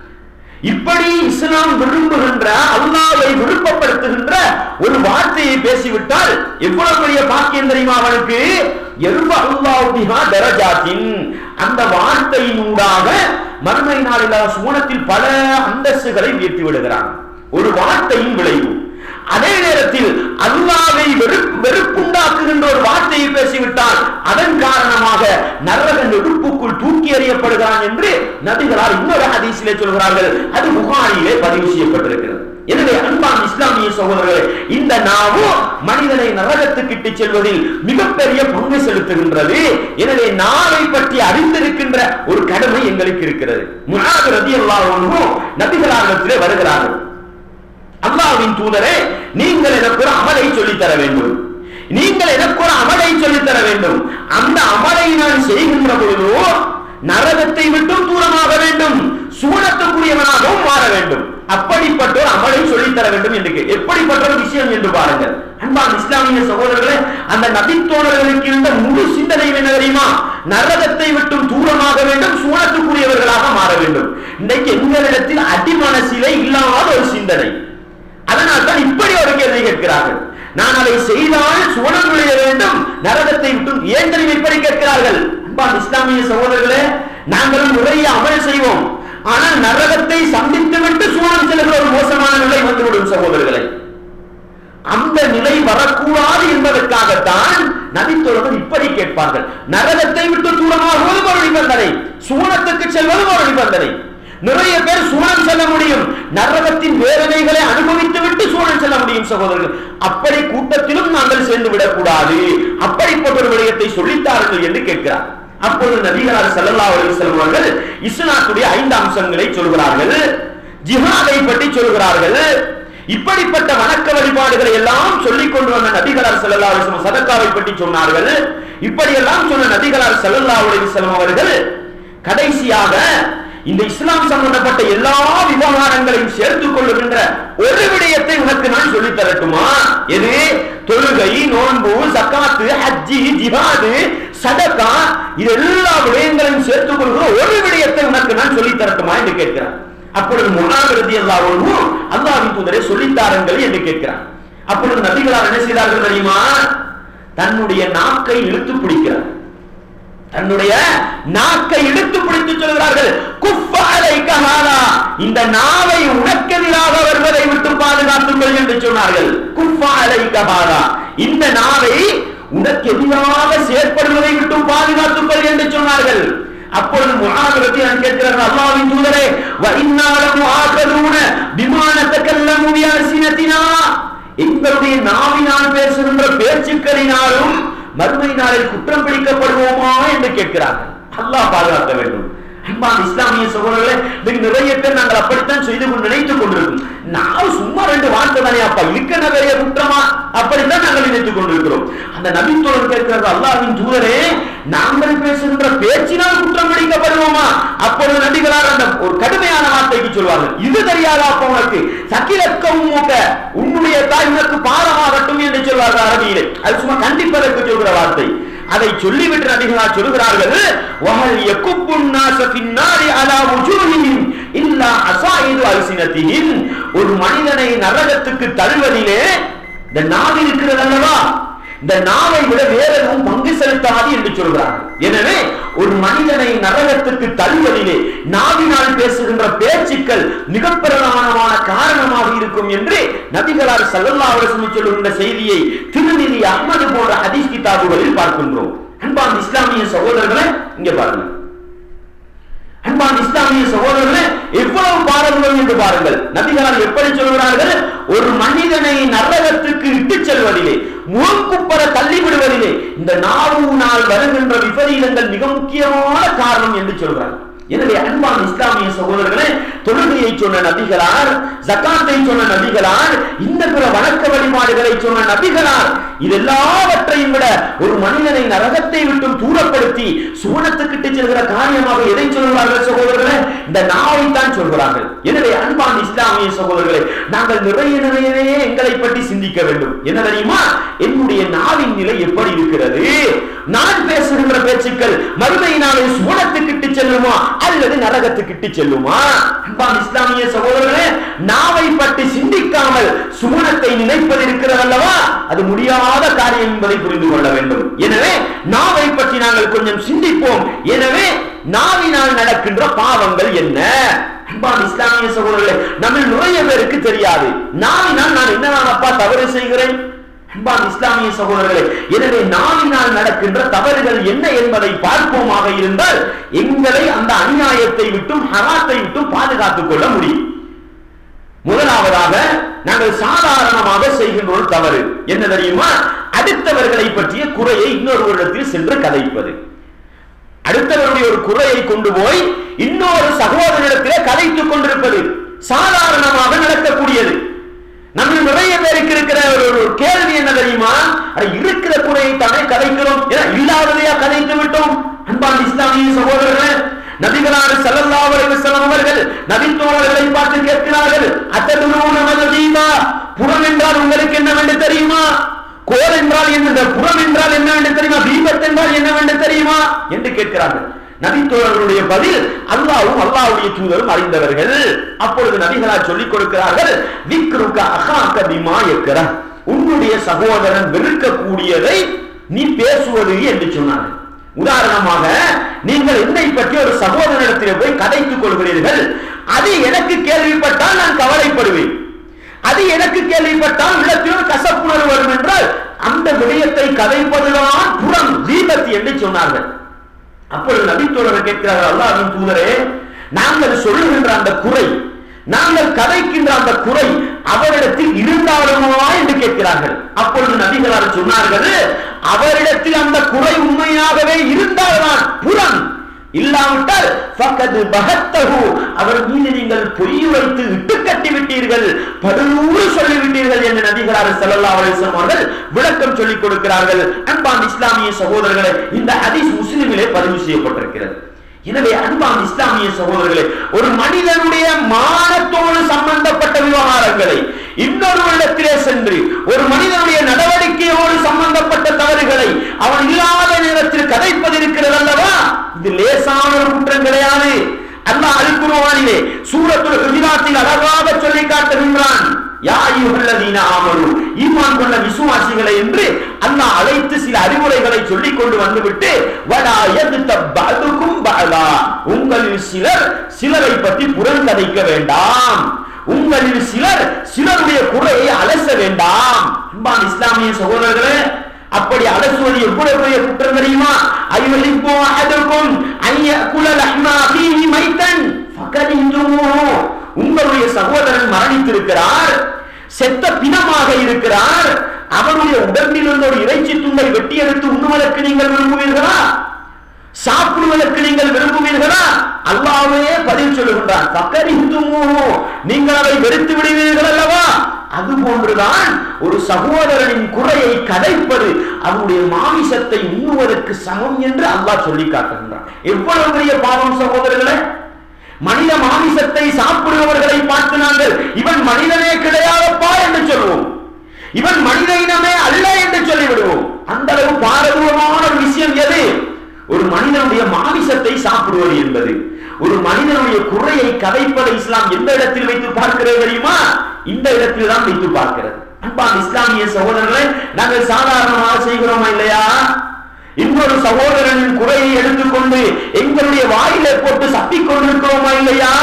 இப்படி இஸ்லாம் விரும்புகின்ற அல்லாவை விருப்பப்படுத்துகின்ற ஒரு வார்த்தையை பேசிவிட்டால் எவ்வளவு பெரிய பாக்கியம் தெரியுமா அவனுக்கு எருப அல்லாஹிஹா தரஜாத்தின் அந்த வார்த்தையினூடாக மறுமை நாளில் சூனத்தில் பல அந்தஸ்துகளை உயர்த்தி விடுகிறான் ஒரு வார்த்தையின் விளைவு அதே நேரத்தில் அல்லாவை வெறுப்பு வெறுப்புண்டாக்குகின்ற ஒரு வார்த்தையை பேசிவிட்டால் அதன் காரணமாக நரக நெருப்புக்குள் தூக்கி எறியப்படுகிறான் என்று நபிகளார் இன்னொரு ஹதீஸிலே சொல்கிறார்கள் அது புகாரியிலே பதிவு செய்யப்பட்டிருக்கிறது எனவே அன்பான் இஸ்லாமிய சகோதரர்களே இந்த நாவு மனிதனை நரகத்துக்கிட்டு செல்வதில் மிகப்பெரிய பங்கு செலுத்துகின்றது எனவே நாவை பற்றி அறிந்திருக்கின்ற ஒரு கடமை எங்களுக்கு இருக்கிறது முனாது ரதி அல்லாஹ் நபிகளாரிடத்திலே வருகிறார்கள் அல்லாஹ்வின் தூதரே நீங்கள் எனக்கு ஒரு அமலை சொல்லித் தர வேண்டும் நீங்கள் எனக்கு ஒரு அமலை சொல்லித் தர வேண்டும் அந்த அமலை நான் செய்கின்ற பொழுது நரகத்தை விட்டும் தூரமாக வேண்டும் சூனத்துக்குரியவனாகவும் மாற வேண்டும் அப்படிப்பட்ட ஒரு அமலை சொல்லித் தர வேண்டும் என்று கே- எப்படிப்பட்ட ஒரு விஷயம் என்று பாருங்கள் அன்பான் இஸ்லாமிய சகோதரர்களே அந்த நபித்தோழர்களுக்கு இருந்த முழு சிந்தனை என்ன தெரியுமா நரகத்தை விட்டும் தூரமாக வேண்டும் சூனத்துக்குரியவர்களாக மாற வேண்டும் இன்றைக்கு எங்களிடத்தில் அடிமனசிலே இல்லாத ஒரு சிந்தனை அதனால் தான் இப்படி ஒரு கேள்வி கேட்கிறார்கள் நான் அதை செய்தால் சுவனம் நுழைய வேண்டும் நரகத்தை விட்டும் ஏன் தெரியும் இப்படி கேட்கிறார்கள் அன்பான் இஸ்லாமிய சகோதரர்களே நாங்களும் நிறைய அமல் செய்வோம் ஆனால் நரகத்தை சந்தித்து விட்டு சுவனம் செல்கிற ஒரு மோசமான நிலை வந்துவிடும் சகோதரர்களே அந்த நிலை வரக்கூடாது என்பதற்காகத்தான் நபித்தோழர்கள் இப்படி கேட்பார்கள் நரகத்தை விட்டு தூரமாகுவது ஒரு நிபந்தனை சூனத்துக்கு செல்வது ஒரு நிபந்தனை நிறைய பேர் சூழல் செல்ல முடியும் நரகத்தின் வேதனைகளை அனுபவித்து விட்டு சூழல் செல்ல முடியும் சகோதரர்கள் அப்படி கூட்டத்திலும் நாங்கள் சேர்ந்து விடக்கூடாது அப்படிப்பட்ட ஒரு விடயத்தை சொல்லித்தார்கள் என்று கேட்கிறார் அப்பொழுது நபிகளார் ஸல்லல்லாஹு அலைஹி வஸல்லம் அவர்கள் இஸ்லாத்துடைய ஐந்து அம்சங்களை சொல்கிறார்கள் ஜிஹாதை பற்றி சொல்கிறார்கள் இப்படிப்பட்ட வணக்க வழிபாடுகளை எல்லாம் சொல்லிக் கொண்டு வந்த நபிகளார் ஸல்லல்லாஹு அலைஹி வஸல்லம் சதக்காவை பற்றி சொன்னார்கள் இப்படியெல்லாம் சொன்ன நபிகளார் ஸல்லல்லாஹு அலைஹி வஸல்லம் அவர்கள் கடைசியாக இந்த இஸ்லாம் சம்பந்தப்பட்ட எல்லா விவகாரங்களையும் சேர்த்துக் கொள்ளுகின்ற ஒரு விடயத்தை உனக்கு நான் சொல்லித் தரட்டுமா எது தொழுகை நோன்பு சக்காத்து ஹஜ்ஜி ஜிஹாது சதகா இது எல்லா விடயங்களையும் சேர்த்துக் கொள்கிற ஒரு விடயத்தை உனக்கு நான் சொல்லித் தரட்டுமா என்று கேட்கிறார் அப்பொழுது முனாவிரதி அல்லாவும் அல்லாவின் தூதரை சொல்லித்தாருங்கள் என்று கேட்கிறார் அப்பொழுது நபிகளார் என்ன செய்தார்கள் தெரியுமா தன்னுடைய நாக்கை இழுத்து பிடிக்கிறார் தன்னுடைய நாக்கை இழுத்து பிடித்து சொல்கிறார்கள் குஃப அலைக்க ஹாதா. இந்த நாவை உனக்கெதிராக வருவதை விட்டு பாதுகாத்துங்கள் என்று சொன்னார்கள் குஃப அலைக்க ஹாதா. இந்த நாவை உனக்கு எதிராக செயற்படுவதை விட்டு பாதுகாத்துங்கள் என்று சொன்னார்கள் அப்பொழுது முகாமிரத்தை நான் கேட்கிறார்கள் அல்லாவின் தூதரே வ இன்னாலும் ஆகலூன விமானத்தக்கல்லம் சினத்தினா எங்களுடைய நாவினால் பேசுகின்ற பேச்சுக்களினாலும் மறுமை நாளில் குற்றம் பிடிக்கப்படுவோமா என்று கேட்கிறார்கள் அல்லாஹ் பாதுகாக்க வேண்டும் அன்பான இஸ்லாமிய சகோதரர்களே இன்னைக்கு நிறைய பேர் நாங்கள் அப்படித்தான் செய்து கொண்டு நினைத்துக் கொண்டிருக்கோம் நான் சும்மா ரெண்டு வார்த்தை தானே அப்பா இருக்கிற பெரிய குற்றமா அப்படித்தான் நாங்கள் நினைத்துக் கொண்டிருக்கிறோம் அந்த நபித்தோழர் கேட்கிறது அல்லாஹ்வின் தூதரே நாங்கள் பேசுகின்ற பேச்சினால் குற்றம் பிடிக்கப்படுவோமா அப்பொழுது நபிகளார் அந்த ஒரு கடுமையான வார்த்தைக்கு சொல்வார்கள் இது தெரியாதா அப்ப உனக்கு சக்கிலக்கவும் மூக்க உன்னுடைய தாய் உனக்கு பாரமாகட்டும் என்று சொல்வார்கள் அரபியிலே அது சும்மா கண்டிப்பதற்கு சொல்கிற வார்த்தை அதை சொல்லிவிட்டு நபிகளார் சொல்கிறார்கள் வஹல் யகுப்புன் நாஸ ஃபின்னாரி அலா வுஜூஹிஹிம் இல்லா அஸாயிது அல்சினத்திஹிம் ஒரு மனிதனை நரகத்துக்கு தள்ளுவதிலே இந்த நாவு இருக்கிறது அல்லவா இந்த நாவை விட வேற எதுவும் பங்கு செலுத்தாது என்று சொல்கிறார்கள் எனவே ஒரு மனிதனை நரகத்துக்கு தள்ளுவதிலே நாவினால் பேசுகின்ற பேச்சுக்கள் மிக பிரதானமான காரணமாக இருக்கும் என்று நபிகளார் ஸல்லல்லாஹு அலைஹி வஸல்லம் சொல்லுகின்ற செய்தியை திருநிதி அஹ்மது போன்ற ஹதீஸ் கிதாபுகளில் பார்க்கின்றோம் அன்பான இஸ்லாமிய சகோதரர்களே இங்க பாருங்க அன்பான இஸ்லாமிய சகோதரர்களே எவ்வளவு பாரதூரம் என்று பாருங்கள் நபிகளார் எப்படி சொல்கிறார்கள் ஒரு மனிதனை நரகத்துக்கு இட்டு செல்வதிலே முகங்குப்பர தள்ளி விடுவதிலே இந்த நாவுனால் வருகின்ற விபரீதங்கள் மிக முக்கியமான காரணம் என்று சொல்கிறார்கள் எனவே அன்பான இஸ்லாமிய சகோதரர்களே தொழுகையை சொன்ன நபிகளார் ஜக்காத்தை சொன்ன நபிகளார் இந்த பிற வணக்க வழிபாடுகளை சொன்ன நபிகளார் இதெல்லாவற்றையும் விட ஒரு மனிதனை நரகத்தை விட்டும் தூரப்படுத்தி சுவனத்துக்கிட்டு செல்கிற காரியமாக எதை சொல்கிறார்கள் சகோதரர்களே இந்த நாவை தான் சொல்கிறார்கள் எனவே அன்பான இஸ்லாமிய சகோதரர்களே நாங்கள் நிறைய நிறையவே எங்களை பற்றி சிந்திக்க வேண்டும் என்ன தெரியுமா என்னுடைய நாவின் நிலை எப்படி இருக்கிறது நான் பேசுகின்ற பேச்சுக்கள் மறுமை நாளை சுவனத்துக்கிட்டு செல்லுமா அல்லது நரகத்துக்கிட்டு செல்லுமா அன்பான இஸ்லாமிய சகோதரர்களே நாவை பற்றி சிந்திக்காமல் சுவனத்தை நினைப்பது இருக்கிறது அல்லவா அது முடியாத காரியம் என்பதை புரிந்து கொள்ள வேண்டும் எனவே நாவை பற்றி நாங்கள் கொஞ்சம் சிந்திப்போம் எனவே நாவினால் நடக்கின்ற பாவங்கள் என்ன அன்பான இஸ்லாமிய சகோதரர்களே நம்ம நிறைய பேருக்கு தெரியாது நாவினால் நான் என்னவானப்பா தவறு செய்கிறேன் அன்பான இஸ்லாமிய சகோதரர்களே எனவே நாவினால் நடக்கின்ற தவறுகள் என்ன என்பதை பார்ப்போமாக இருந்தால் எங்களை அந்த அநியாயத்தை விட்டும் ஹராத்தை விட்டும் பாதுகாத்துக் கொள்ள முடியும் முதலாவதாக நாங்கள் சாதாரணமாக செய்கின்ற ஒரு தவறு என்ன தெரியுமா அடுத்தவர்களை பற்றிய குறையை இன்னொருவரிடத்தில் சென்று கதைப்பது அடுத்தவருடைய ஒரு குறையை கொண்டு போய் இன்னொரு சகோதரனிடத்திலே கதைத்துக் கொண்டிருப்பது சாதாரணமாக நடக்கக்கூடியது நம்ம கேள்வி என்ன தெரியுமா அட இருக்கிற குறையை தானே கதைக்கிறோம் ஏன்னா இல்லாததையா கதைத்து விட்டோம் அன்பான இஸ்லாமிய சகோதரர்களே நபிகளார் ஸல்லல்லாஹு அலைஹி வஸல்லம் அவர்கள் நபித்தோழர்களை பார்த்து கேட்கிறார்கள் அத்ததுனூன மதீனா புறம் என்றால் உங்களுக்கு என்னவென்று தெரியுமா கோல் என்றால் என்ன புறம் என்றால் என்னவென்று தெரியுமா தீபத் என்றால் என்னவென்று தெரியுமா என்று கேட்கிறார்கள் நபித்தோழர்களுடைய பதில் அல்லாஹ்வும் அல்லாஹ்வுடைய தூதரும் அறிந்தவர்கள் அப்பொழுது நபிகளார் சொல்லிக் கொடுக்கிறார்கள் விக்ருக அஹாக்க பிமா யக்ர உன்னுடைய சகோதரன் வெறுக்கக்கூடியதை நீ பேசுவது என்று சொன்னார்கள் உதாரணமாக நீங்கள் என்னை பற்றி ஒரு சகோதரனிடத்தில் போய் கதைத்துக் கொள்கிறீர்கள் அது எனக்கு கேள்விப்பட்டால் நான் கவலைப்படுவேன் அது எனக்கு கேள்விப்பட்டால் உள்ளத்தில் கசப்புணர்வு வரும் என்றால் அந்த விடயத்தை கதைப்பதுதான் புறம் தீபத்து என்று சொன்னார்கள் அப்பொழுது நபித்தோழர் கேட்கிறார்கள் அல்லாஹ்வின் தூதரே நாங்கள் சொல்லுகின்ற அந்த குறை நாங்கள் கதைக்கின்ற அந்த குறை அவரிடத்தில் இருந்தாலுமா என்று கேட்கிறார்கள் அப்பொழுது நபிகளார் சொன்னார்கள் அவரிடத்தில் அந்த குறை உண்மையாகவே இருந்தால்தான் புறம் இல்லாவிட்டால் ஃபக்கது பகத்தகு அவர் மீது நீங்கள் பொய் வைத்து இட்டு கட்டி விட்டீர்கள் படுநூறு சொல்லிவிட்டீர்கள் என்று நபிகளார் ஸல்லல்லாஹு அலைஹி வஸல்லம் அவர்கள் விளக்கம் சொல்லிக் கொடுக்கிறார்கள் அன்பான் இஸ்லாமிய சகோதரர்களே இந்த ஹதீஸ் முஸ்லிமிலே பதிவு செய்யப்பட்டிருக்கிறது எனவே அன்பான் இஸ்லாமிய சகோதரர்களே ஒரு மனிதனுடைய மானத்தோடு சம்பந்தப்பட்ட விவகாரங்களை இன்னொருவரிடத்திலே சென்று ஒரு மனிதனுடைய நடவடிக்கையோடு சம்பந்தப்பட்ட தவறுகளை அவன் இல்லாத நேரத்தில் கதைப்பது இருக்கிறது அல்லவா இது லேசான ஒரு குற்றம் கிடையாது அல்லாஹ் அல் குர்ஆனிலே சூரத்துல் ஹுஜராத்தில் அழகாக சொல்லி காட்டுகின்றான் யா அய்யுஹல்லதீன ஆமனு ஈமான் கொண்ட விசுவாசிகளை என்று அல்லாஹ் அழைத்து சில அறிவுரைகளை சொல்லிக் கொண்டு வந்துவிட்டு வடா யதுதபதுகும் பஅதா உங்களில் சிலர் சிலரை பற்றி புறங்கதைக்க வேண்டாம் உங்களில் சிலர் சிலருடைய குறையை அலச வேண்டாம் அன்பான இஸ்லாமிய சகோதரர்களே அப்படி அலசுவது எவ்வளவு பெரிய குற்றம் தெரியுமா ஐவலிப்போ அஹதுக்கும் ஐயகுல லஹ்மா அஹீஹி மைத்தன் ஃபகரிஹ்துமூஹு உங்களுடைய சகோதரன் மரணித்திருக்கிறார் செத்த பிணமாக இருக்கிறார் அவருடைய உடம்பில் இருந்த ஒரு இறைச்சி துண்டை வெட்டி எடுத்து உண்ணுவதற்கு நீங்கள் விரும்புவீர்களா சாப்பிடுவதற்கு நீங்கள் விரும்புவீர்களா அல்லாவே பதில் சொல்லுகின்றான் பக்கரித்துமோ நீங்கள் அதை வெறுத்து விடுவீர்கள் அல்லவா அது போன்றுதான் ஒரு சகோதரனின் குறையை கதைப்பது அவருடைய மாமிசத்தை உண்ணுவதற்கு சமம் என்று அல்லாஹ் சொல்லி காட்டுகின்றான் எவ்வளவு பெரிய பாவம் சகோதரர்களே மனித மாமிசத்தை சாப்பிடுபவர்களை பார்த்து நாங்கள் இவன் மனிதனே கிடையாதப்பா என்று சொல்லுவோம் இவன் மனித இனமே அல்ல என்று சொல்லிவிடுவோம் அந்த அளவு பாரதூரமான ஒரு விஷயம் எது ஒரு மனிதனுடைய மாமிசத்தை சாப்பிடுவது என்பது ஒரு மனிதனுடைய குறையை கதைப்பதை இஸ்லாம் எந்த இடத்தில் வைத்து பார்க்கிறது தெரியுமா இந்த இடத்தில் தான் வைத்து பார்க்கிறது அன்பான் இஸ்லாமிய சகோதரர்களை நாங்கள் சாதாரணமாக செய்கிறோமா இல்லையா இன்னொரு சகோதரனின் குறையை எடுத்துக்கொண்டு எங்களுடைய வாயிலே போட்டு சப்பிக் கொண்டிருக்கிறோமா இல்லையா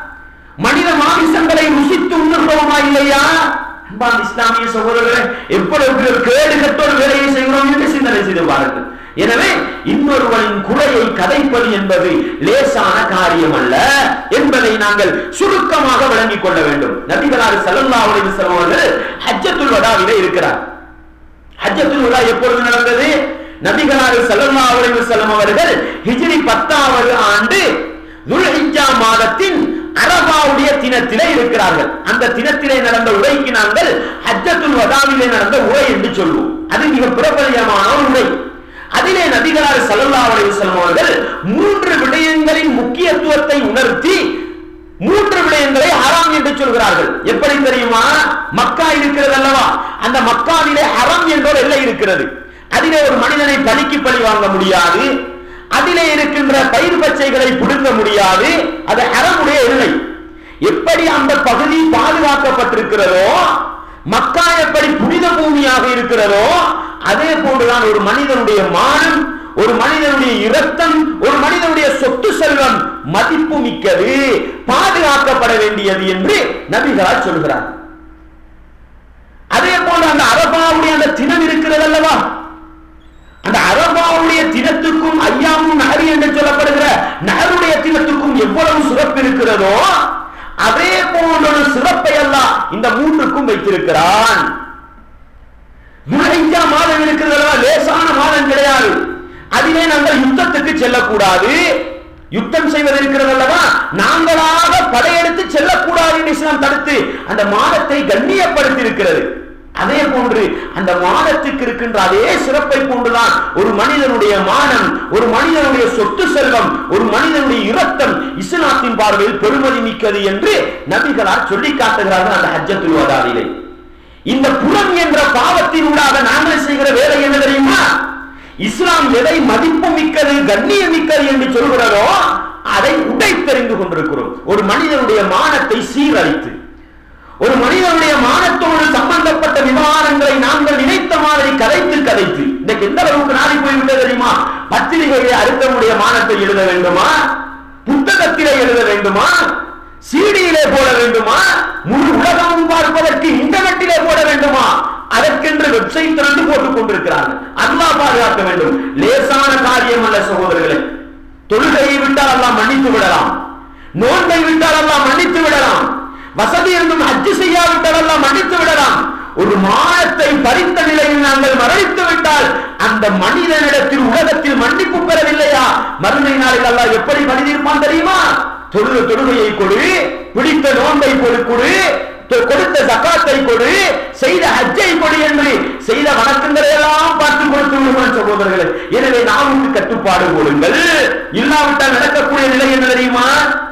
மனித மாமிசங்களை ருசித்து உண்ணுகிறோமா இல்லையா அன்பான் இஸ்லாமிய சகோதரர்களே எவ்வளவு கேடு கட்டோடு வேலையை செய்கிறோம் என்று சிந்தனை செய்து பாருங்கள் எனவே இன்னொருவனின் குறையை கதைப்பது என்பது லேசான காரியம் அல்ல என்பதை நாங்கள் சுருக்கமாக விளங்கிக் கொள்ள வேண்டும் நபிகளார் ஸல்லல்லாஹு அலைஹி வஸல்லம் அவர்கள் ஹஜ்ஜத்துல் வதாவிலே இருக்கிறார் ஹஜ்ஜத்துல் வதா எப்பொழுது நடந்தது நபிகளார் ஸல்லல்லாஹு அலைஹி வஸல்லம் அவர்கள் ஹிஜ்ரி 10வது ஆண்டு துல்ஹிஜ்ஜா மாதத்தின் அரபாவுடைய தினத்திலே இருக்கிறார்கள் அந்த தினத்திலே நடந்த உரைக்கு நாங்கள் ஹஜ்ஜத்துல் வதாவிலே நடந்த உரை என்று சொல்வோம் அது மிக பிரபலியமான ஒரு உரை அதிலே நபிகளார் ஸல்லல்லாஹு அலைஹி வஸல்லம் அவர்கள் மூன்று விடயங்களின் முக்கியத்துவத்தை உணர்த்தி மூன்று விடயங்களை ஹராம் என்று சொல்கிறார்கள் எப்படி தெரியுமா மக்கா இருக்கிறது அல்லவா அந்த மக்காவிலே ஹரம் என்ற ஒரு எல்லை இருக்கிறது அதிலே ஒரு மனிதனை பலிக்கு பழி வாங்க முடியாது அதிலே இருக்கின்ற பயிர் பச்சைகளை புடுங்க முடியாது அது ஹரமுடைய எல்லை எப்படி அந்த பகுதி பாதுகாக்கப்பட்டிருக்கிறதோ மக்கா எப்படி புனித பூமியாக இருக்கிறதோ அதே போன்றுதான் ஒரு மனிதனுடைய மானம் ஒரு மனிதனுடைய இரத்தம் ஒரு மனிதனுடைய சொத்து செல்வம் மதிப்பு மிக்கது பாதுகாக்கப்பட வேண்டியது என்று நபிகளார் சொல்கிறார் அதே போல அந்த அரபாவுடைய அந்த தினம் இருக்கிறது அல்லவா அந்த அரபாவுடைய தினத்துக்கும் ஐயாமும் நகரி என்று சொல்லப்படுகிற நகருடைய தினத்துக்கும் எவ்வளவு சிறப்பு இருக்கிறதோ அதே போன்ற ஒரு சிறப்பை எல்லாம் இந்த மூன்றுக்கும் வைத்திருக்கிறான் முளைஞ்சா மாதம் இருக்கிறது அல்லவா லேசான மாதம் கிடையாது அதிலே நாங்கள் யுத்தத்துக்கு செல்லக்கூடாது யுத்தம் செய்வது இருக்கிறது அல்லவா நாங்களாக படையெடுத்து செல்லக்கூடாது என்று இஸ்லாம் தடுத்து அந்த மாதத்தை கண்ணியப்படுத்தி இருக்கிறது அதே போன்று அந்த மானத்துக்கு இருக்கின்ற அதே சிறப்பை போன்றுதான் ஒரு மனிதனுடைய மானம் ஒரு மனிதனுடைய சொத்து செல்வம் ஒரு மனிதனுடைய இரத்தம் இஸ்லாத்தின் பார்வையில் பெருமதி மிக்கது என்று நபிகளார் சொல்லி காட்டுகிறார்கள் அந்த ஹஜ்ஜத்துல் வதாவிலே இந்த புறம் என்ற பாவத்தினூடாக நாங்கள் செய்கிற வேலை என்ன தெரியுமா இஸ்லாம் எதை மதிப்பு மிக்கது கண்ணியம் மிக்கது என்று சொல்கிறதோ அதை உடைத்தெறிந்து கொண்டிருக்கிறோம் ஒரு மனிதனுடைய மானத்தை சீரழித்து ஒரு மனிதனுடைய மானத்தோடு சம்பந்தப்பட்ட விவகாரங்களை நாங்கள் நினைத்த மாதிரி கதைத்து கதைத்து இன்றைக்கு எந்த அளவுக்கு நாளை போய்விட்டது தெரியுமா பத்திரிகையை அடுத்தவனுடைய மானத்தை எழுத வேண்டுமா புத்தகத்திலே எழுத வேண்டுமா சீடியிலே போட வேண்டுமா முழு உலகமும் பார்ப்பதற்கு இன்டர்நெட்டிலே போட வேண்டுமா அதற்கென்று வெப்சைட் திறந்து போட்டுக் கொண்டிருக்கிறார்கள் அல்லாஹ் பாதுகாக்க வேண்டும் லேசான காரியம் அல்ல சகோதரர்களே தொழுகையை விட்டால் அல்லாஹ் மன்னித்து விடலாம் நோன்பை விட்டால் அல்லாஹ் மன்னித்து விடலாம் வசதி இருந்தும் ஹஜ்ஜு செய்யாவிட்டால் அல்லாஹ் மன்னித்து விடலாம் ஒரு மானத்தை பறித்த நிலையில் நாங்கள் மரணித்து விட்டால் அந்த மனிதனிடத்தில் உலகத்தில் மன்னிப்பு பெறவில்லையா மறுமை நாளில் அல்லாஹ் எப்படி மனிதிருப்பான் தெரியுமா தொழுத தொழுகையை கொடு பிடித்த நோன்பை கொடு கொடு தொ- கொடுத்த ஜகாத்தை கொடு செய்த ஹஜ்ஜை கொடு என்று செய்த வணக்கங்களை எல்லாம் பார்த்து கொடுத்து விடுவான் சகோதரர்களே எனவே நாவுக்கு கட்டுப்பாடு போடுங்கள் இல்லாவிட்டால் நடக்கக்கூடிய நிலை என்ன தெரியுமா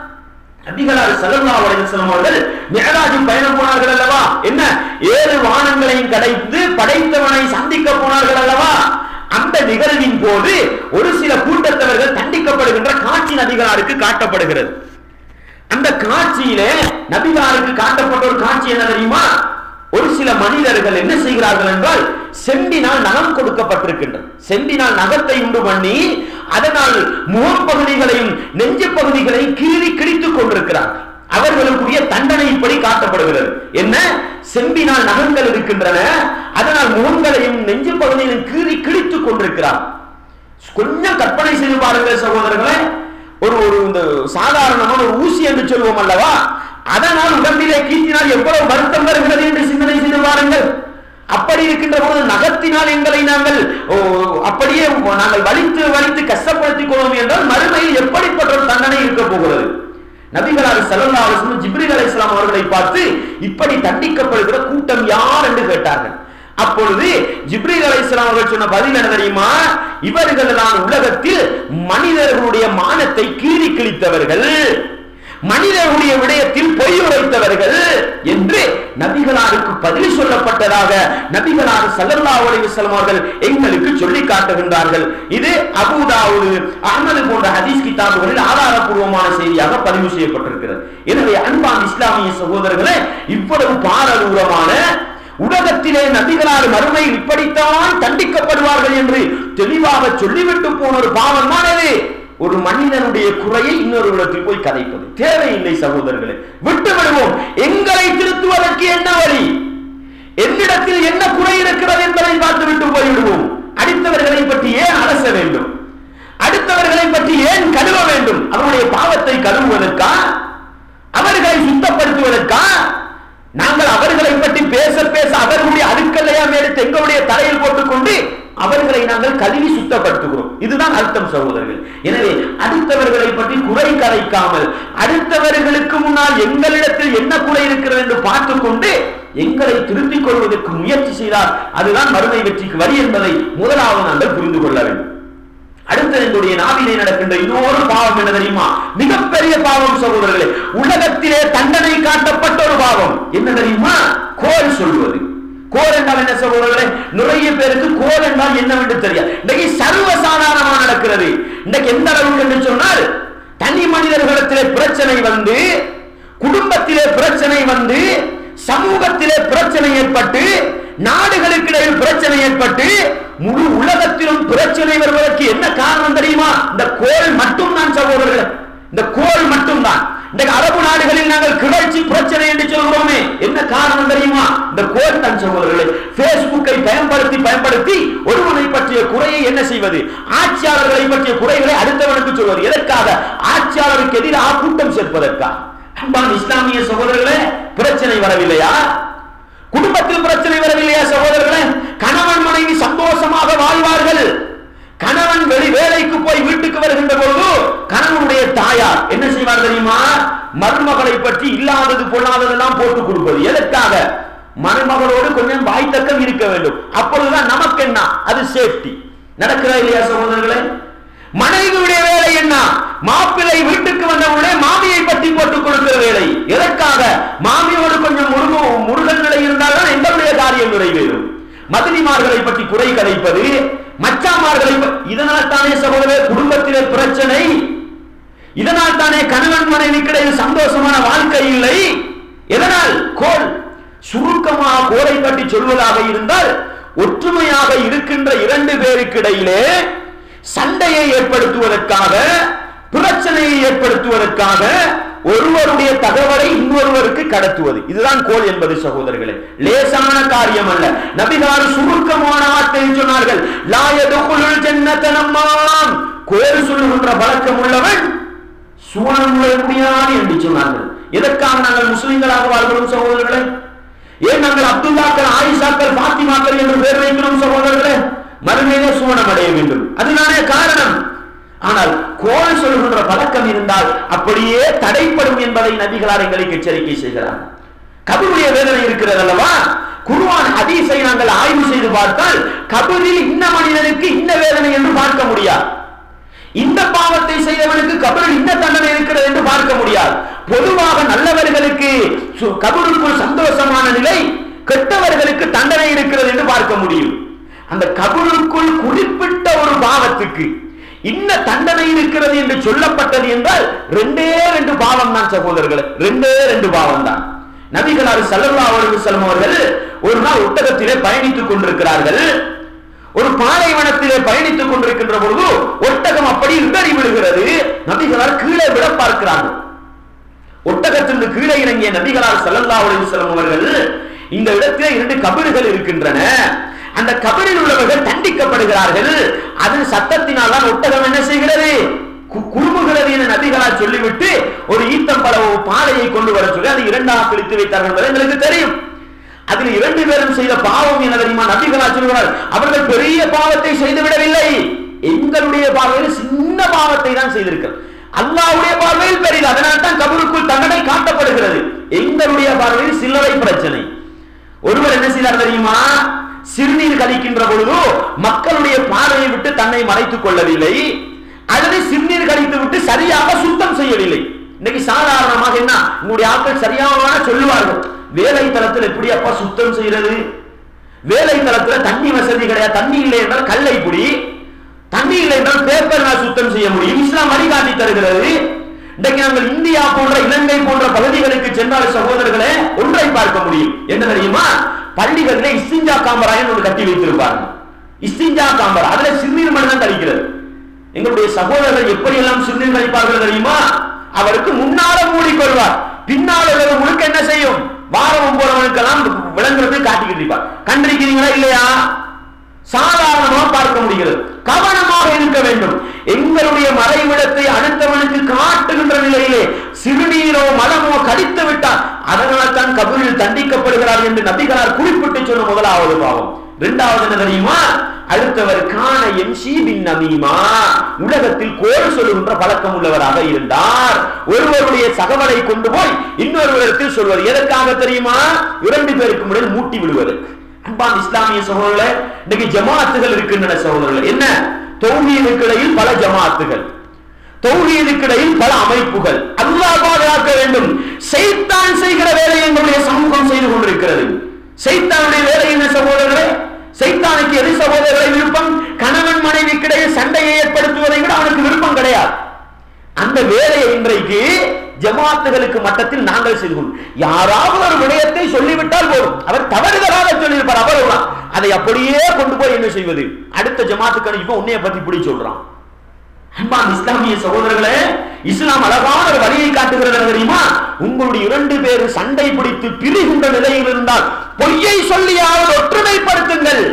நபிகளார் ஸல்லல்லாஹு அலைஹி வஸல்லம் அவர்கள் மிஅராஜின் பயணம் போனார்கள் அல்லவா என்ன ஏழு வானங்களையும் கடைந்து படைத்தவனை சந்திக்க போனார்கள் அல்லவா அந்த நிகழ்வின் போது ஒரு சில கூட்டத்தவர்கள் தண்டிக்கப்படுகின்ற காட்சி நபிகளாருக்கு காட்டப்படுகிறது அந்த காட்சியிலே நபிகளாருக்கு காட்டப்பட்ட ஒரு காட்சி என்ன தெரியுமா ஒரு சில மனிதர்கள் என்ன செய்கிறார்கள் என்றால் செம்பினால் நகம் கொடுக்கப்பட்டிருக்கின்றது செம்பினால் நகத்தை உண்டு பண்ணி அதனால் முகம் பகுதிகளையும் நெஞ்சு பகுதிகளையும் கீறி கிழித்துக் கொண்டிருக்கிறார்கள் அவர்களுக்குரிய தண்டனை இப்படி காட்டப்படுகிறது என்ன செம்பினால் நகங்கள் இருக்கின்றன அதனால் முகங்களையும் நெஞ்சு பகுதியிலும் கீறி கிழித்துக் கொண்டிருக்கிறார் கொஞ்சம் கற்பனை செய்து பாருங்கள் சகோதரர்களே ஒரு ஒரு இந்த சாதாரணமான ஒரு ஊசி என்று சொல்வோம் அல்லவா அதனால் உடம்பிலே கீற்றினால் எவ்வளவு வருத்தம் வருகிறது என்று சிந்தனை செய்து பாருங்கள் அப்படி இருக்கின்ற போது நகத்தினால் எங்களை நாங்கள் ஓ, அப்படியே நாங்கள் வலித்து வலித்து கஷ்டப்படுத்திக் கொள்வோம் என்றால் மறுமையில் எப்படிப்பட்ட ஒரு தண்டனை இருக்க போகிறது நபிகளார் ஸல்லல்லாஹு அலைஹி வஸல்லம் ஜிப்ரீல் அலைஹிஸ்ஸலாம் அவர்களை பார்த்து இப்படி தண்டிக்கப்படுகிற கூட்டம் யார் என்று கேட்டார்கள் அப்பொழுது ஜிப்ரீல் அலைஹிஸ்ஸலாம் அவர்கள் சொன்ன பதில் என்ன தெரியுமா இவர்கள் தான் உலகத்தில் மனிதர்களுடைய மானத்தை கீறி கிழித்தவர்கள் மனிதர்களுடைய விடயத்தில் பொய் உரைத்தவர்கள் என்று நபிகளாருக்கு பதில் சொல்லப்பட்டதாக நபிகளார் ஸல்லல்லாஹு அலைஹி வஸல்லம் அவர்கள் எங்களுக்கு சொல்லி காட்டுகின்றார்கள் இது அபூதாவுது அஹ்மது போன்ற ஹதீஸ் கிதாபுகளில் ஆதாரப்பூர்வமான செய்தியாக பதிவு செய்யப்பட்டிருக்கிறது எனவே அன்பான் இஸ்லாமிய சகோதரர்களே இவ்வளவு பாரதூரமான உலகத்திலே நபிகளார் மறுமையில் இப்படித்தான் தண்டிக்கப்படுவார்கள் என்று தெளிவாக சொல்லிவிட்டு போன ஒரு பாவம் தானது ஒரு மனிதனுடைய குறையை இன்னொரு இடத்தில் போய் கதைப்பது தேவையில்லை சகோதரர்களே விட்டு விடுவோம் எங்களை திருத்துவதற்கு என்ன வழி என்னிடத்தில் என்ன குறை இருக்கிறது என்பதை பார்த்து விட்டு போய்விடுவோம் அடுத்தவர்களை பற்றி ஏன் அலச வேண்டும் அடுத்தவர்களை பற்றி ஏன் கழுவ வேண்டும் அவருடைய பாவத்தை கழுவுவதற்கா அவர்களை சுத்தப்படுத்துவதற்கா நாங்கள் அவர்களை பற்றி பேச பேச அவர்களுடைய அழுக்கல்லையாம் எடுத்து எங்களுடைய தலையில் போட்டுக்கொண்டு அவர்களை நாங்கள் கழுவி சுத்தப்படுத்துகிறோம் இதுதான் அர்த்தம் சகோதரர்கள் எனவே அடுத்தவர்களை பற்றி குறை கலைக்காமல் அடுத்தவர்களுக்கு முன்னால் எங்களிடத்தில் என்ன குறை இருக்கிறது என்று பார்த்துக் கொண்டு எங்களை திருத்திக் கொள்வதற்கு முயற்சி செய்தால் அதுதான் மறுமை வெற்றிக்கு வழி என்பதை முதலாவது நாங்கள் புரிந்து கொள்ள வேண்டும் அடுத்து எங்களுடைய நாவிலே நடக்கின்ற இன்னொரு பாவம் என்ன தெரியுமா மிகப்பெரிய பாவம் சகோதரர்களே உலகத்திலே தண்டனை காட்டப்பட்ட ஒரு பாவம் என்ன தெரியுமா கோல் சொல்வது கோல் என்றால் என்ன சகோதரர்களே நிறைய பேருக்கு கோல் என்றால் என்னவென்று தெரியாது இன்னைக்கு சர்வசாதாரணமா நடக்கிறது இன்னைக்கு எந்த அளவுக்கு என்று சொன்னால் தனி மனிதர்களிடத்திலே பிரச்சனை வந்து குடும்பத்திலே பிரச்சனை வந்து சமூகத்திலே பிரச்சனை ஏற்பட்டு நாடுகளுக்கிடையில் பிரச்சனை ஏற்பட்டு முழு உலகத்திலும் பிரச்சனை வருவதற்கு என்ன காரணம் தெரியுமா இந்த கோல் மட்டும் தான் சகோதரர்கள் இந்த கோல் மட்டும் தான் இந்த அரபு நாடுகளில் நாங்கள் கிளர்ச்சி பிரச்சனை என்று சொல்கிறோமே என்ன காரணம் தெரியுமா இந்த கோல் தான் சகோதரர்களே பேஸ்புக்கை பயன்படுத்தி பயன்படுத்தி ஒருவனை பற்றிய குறையை என்ன செய்வது ஆட்சியாளர்களை பற்றிய குறைகளை அடுத்தவனுக்கு சொல்வது எதற்காக ஆட்சியாளருக்கு எதிராக கூட்டம் சேர்ப்பதற்காக அன்பான இஸ்லாமிய சகோதரர்களே பிரச்சனை வரவில்லையா குடும்பத்தில் பிரச்சனை வரவில்லையா சகோதரர்களே கணவன் மனைவி சந்தோஷமாக வாழ்வார்கள் கணவன் வெளி வேலைக்கு போய் வீட்டுக்கு வருகின்ற பொழுது கணவனுடைய தாயார் என்ன செய்வார் தெரியுமா மருமகளை பற்றி இல்லாதது பொல்லாததெல்லாம் போட்டு கொடுப்பது எதற்காக மருமகளோடு கொஞ்சம் வாய்த்தக்கம் இருக்க வேண்டும் அப்பொழுதுதான் நமக்கு என்ன அது சேஃப்டி நடக்கிறா இல்லையா சகோதரர்களே மனைவியுடைய வேலை என்ன மாப்பிள்ளை வீட்டுக்கு வந்தவுடனே மாமியை பற்றி போட்டுக் கொடுக்கிற வேலை எதற்காக மாமியோடு கொஞ்சம் முருக முருகன் நிலை இருந்தால்தான் எங்களுடைய காரியம் நிறைவேறும் மதினிமார்களை பற்றி குறை கலைப்பது மச்சாமார்களை ப- இதனால் தானே சகோதர குடும்பத்திலே பிரச்சனை இதனால் தானே கணவன் மனைவிக்கிடையில் சந்தோஷமான வாழ்க்கை இல்லை எதனால் கோல் சுருக்கமாக கோரை பற்றி சொல்வதாக இருந்தால் ஒற்றுமையாக இருக்கின்ற இரண்டு பேருக்கு இடையிலே சண்டையை ஏற்படுத்துவதற்காக பிரச்சனையை ஏற்படுத்துவதற்காக ஒருவருடைய தகவலை இன்னொருவருக்கு கடத்துவது இதுதான் கோல் என்பது சகோதரர்களே லேசான காரியம் அல்ல நபிகார் சுருக்கமான வார்த்தையை சொன்னார்கள் லா யதுகுலுல் ஜன்னத நம்மாம் கோல் சொல்லுகின்ற பழக்கம் உள்ளவன் சுவனம் நுழைய முடியாது என்று சொன்னார்கள் எதற்காக நாங்கள் முஸ்லிம்களாக வாழ்கிறோம் சகோதரர்களே ஏன் நாங்கள் அப்துல்லாக்கள் ஆயிஷாக்கள் பாத்திமாக்கள் என்று பேர் வைக்கிறோம் சகோதரர்களே மறுமையிலே சுவனம் அடைய வேண்டும் அதுதானே காரணம் ஆனால் கோல் சொல்கின்ற பழக்கம் இருந்தால் அப்படியே தடைப்படும் என்பதை நபிகளார் எங்களுக்கு எச்சரிக்கை செய்கிறார் கபருடைய வேதனை இருக்கிறது அல்லவா குருவான் ஹதீஸை நாங்கள் ஆய்வு செய்து பார்த்தால் கபரில் இன்ன மனிதனுக்கு இன்ன வேதனை என்று பார்க்க முடியாது இந்த பாவத்தை செய்தவனுக்கு கபரில் இந்த தண்டனை இருக்கிறது என்று பார்க்க முடியாது பொதுவாக நல்லவர்களுக்கு சு- கபருக்குள் சந்தோஷமான நிலை கெட்டவர்களுக்கு தண்டனை இருக்கிறது என்று பார்க்க முடியும் அந்த கபருக்குள் குறிப்பிட்ட ஒரு பாவத்துக்கு இன்ன தண்டனை இருக்கிறது என்று சொல்லப்பட்டது என்றால் ரெண்டே ரெண்டு பாவம் தான் சகோதரர்களே ரெண்டே ரெண்டு பாவம் தான் நபிகளார் ஸல்லல்லாஹு அலைஹி வஸல்லம் அவர்கள் ஒரு நாள் ஒட்டகத்திலே பயணித்துக் கொண்டிருக்கிறார்கள் ஒரு பாலைவனத்திலே பயணித்துக் கொண்டிருக்கின்ற பொழுது ஒட்டகம் அப்படி இடறி விழுகிறது நபிகளார் கீழே விட பார்க்கிறார்கள் ஒட்டகத்திலிருந்து கீழே இறங்கிய நபிகளார் ஸல்லல்லாஹு அலைஹி வஸல்லம் அவர்கள் இந்த இடத்திலே இரண்டு கபறுகள் இருக்கின்றன அந்த கபரில் உள்ளவர்கள் தண்டிக்கப்படுகிறார்கள் அதன் சத்தத்தினால் தான் ஒட்டகம் என்ன செய்கிறது கு- குறுமுகிறது என நபிகளார் சொல்லிவிட்டு ஒரு ஈத்தம்பழ பாலையை கொண்டு வர சொல்லி அதை இரண்டாக பிரித்து வைத்தார்கள் என்பது எங்களுக்கு தெரியும் அதில் இரண்டு பேரும் செய்த பாவம் என்ன தெரியுமா நபிகளா சொல்கிறார் அவர்கள் பெரிய பாவத்தை செய்து விடவில்லை எங்களுடைய பார்வையில் சின்ன பாவத்தை தான் செய்திருக்கிறார் அல்லாஹ்வுடைய பார்வையில் பெரியது அதனால் தான் கபருக்குள் தண்டனை காட்டப்படுகிறது எங்களுடைய பார்வையில் சில்லறை பிரச்சனை ஒருவர் என்ன செய்தார் தெரியுமா சிறுநீர் கழிக்கின்ற பொழுது மக்களுடைய பார்வையை விட்டு தன்னை மறைத்துக் கொள்ளவில்லை அல்லது சிறுநீர் கழித்து விட்டு சரியாக சுத்தம் செய்யவில்லை இன்னைக்கு சாதாரணமாக என்ன உங்களுடைய ஆட்கள் சரியாக சொல்லுவார்கள் வேலை தளத்தில் எப்படி அப்பா சுத்தம் செய்யறது வேலை தளத்துல தண்ணி வசதி கிடையாது தண்ணி இல்லை என்றால் கல்லை புடி தண்ணி இல்லை என்றால் பேப்பர் சுத்தம் செய்ய முடியும் இஸ்லாம் வழிகாட்டி தருகிறது இன்றைக்கு நாங்கள் இந்தியா போன்ற இலங்கை போன்ற பகுதிகளுக்கு சென்றால் சகோதரர்களே ஒன்றை பார்க்க முடியும் என்ன தெரியுமா பள்ளிகளிலே இஸ்திஞ்சா காம்பராயன் ஒன்று கட்டி வைத்திருப்பார்கள் இஸ்திஞ்சா காம்பரா அதுல சிறுநீர் மணி தான் கழிக்கிறது எங்களுடைய சகோதரர்கள் எப்படி எல்லாம் சிறுநீர் கழிப்பார்கள் தெரியுமா அவருக்கு முன்னால மூடிக்கொள்வார் பின்னால உள்ளவர் முழுக்க என்ன செய்யும் வாரம் போறவனுக்கெல்லாம் விளங்குறது காட்டிக்கிட்டு இருப்பார் கண்டிருக்கிறீங்களா இல்லையா சாதாரணமாக பார்க்க முடிகிறது கவனமாக இருக்க வேண்டும் எங்களுடைய மறைவிடத்தை அடுத்தவனுக்கு காட்டுகின்ற நிலையிலே சிறுநீரோ மலமோ கடித்து விட்டால் அதனால் தான் கபரில் தண்டிக்கப்படுகிறார் என்று நபிகளார் குறிப்பிட்டு சொன்ன முதலாவது பாவம் இரண்டாவது என்ன தெரியுமா அடுத்தவர் காண எம்சி பின் நமீமா உலகத்தில் கோல் சொல்லுகின்ற பழக்கம் உள்ளவராக இருந்தார் ஒருவருடைய சகவலை கொண்டு போய் இன்னொருவரிடத்தில் சொல்வது எதற்காக தெரியுமா இரண்டு பேருக்கு முன்னாடி மூட்டி விடுவதற்கு அன்பான் இஸ்லாமிய சகோதரர்களே இன்னைக்கு ஜமாத்துகள் இருக்கின்றன சகோதரர்கள் என்ன தௌஹீதுக்கு இடையில் பல ஜமாத்துகள் தௌஹீதுக்கு இடையில் பல அமைப்புகள் அல்லாஹ் பாதுகாக்க வேண்டும் சைத்தான் செய்கிற வேலையை எங்களுடைய சமூகம் செய்து கொண்டிருக்கிறது சைத்தானுடைய வேலை என்ன சகோதரர்களே சைத்தானுக்கு எது சகோதரர்களை விருப்பம் கணவன் மனைவிக்கிடையே சண்டையை ஏற்படுத்துவதை விட அவனுக்கு விருப்பம் கிடையாது அந்த வேலையை இன்றைக்கு ஜமாத்துகளுக்கு மட்டத்தில் நாங்கள் செய்து கொள்வோம் யாராவது ஒரு விடயத்தை சொல்லிவிட்டால் போதும் அவர் தவறுதலாக சொல்லியிருப்பார் அவ்வளவுதான் அதை அப்படியே கொண்டு போய் என்ன செய்வது அடுத்த ஜமாத்துக்கு அனுப்பி உன்னைய பத்தி இப்படி சொல்றான் அன்பான் இஸ்லாமிய சகோதரர்களே இஸ்லாம் அழகான ஒரு வழியை காட்டுகிறது என்ன தெரியுமா உங்களுடைய இரண்டு பேர் சண்டை பிடித்து பிரிகின்ற நிலையில் இருந்தால் பொய்யை சொல்லியாவது ஒற்றுமைப்படுத்துங்கள்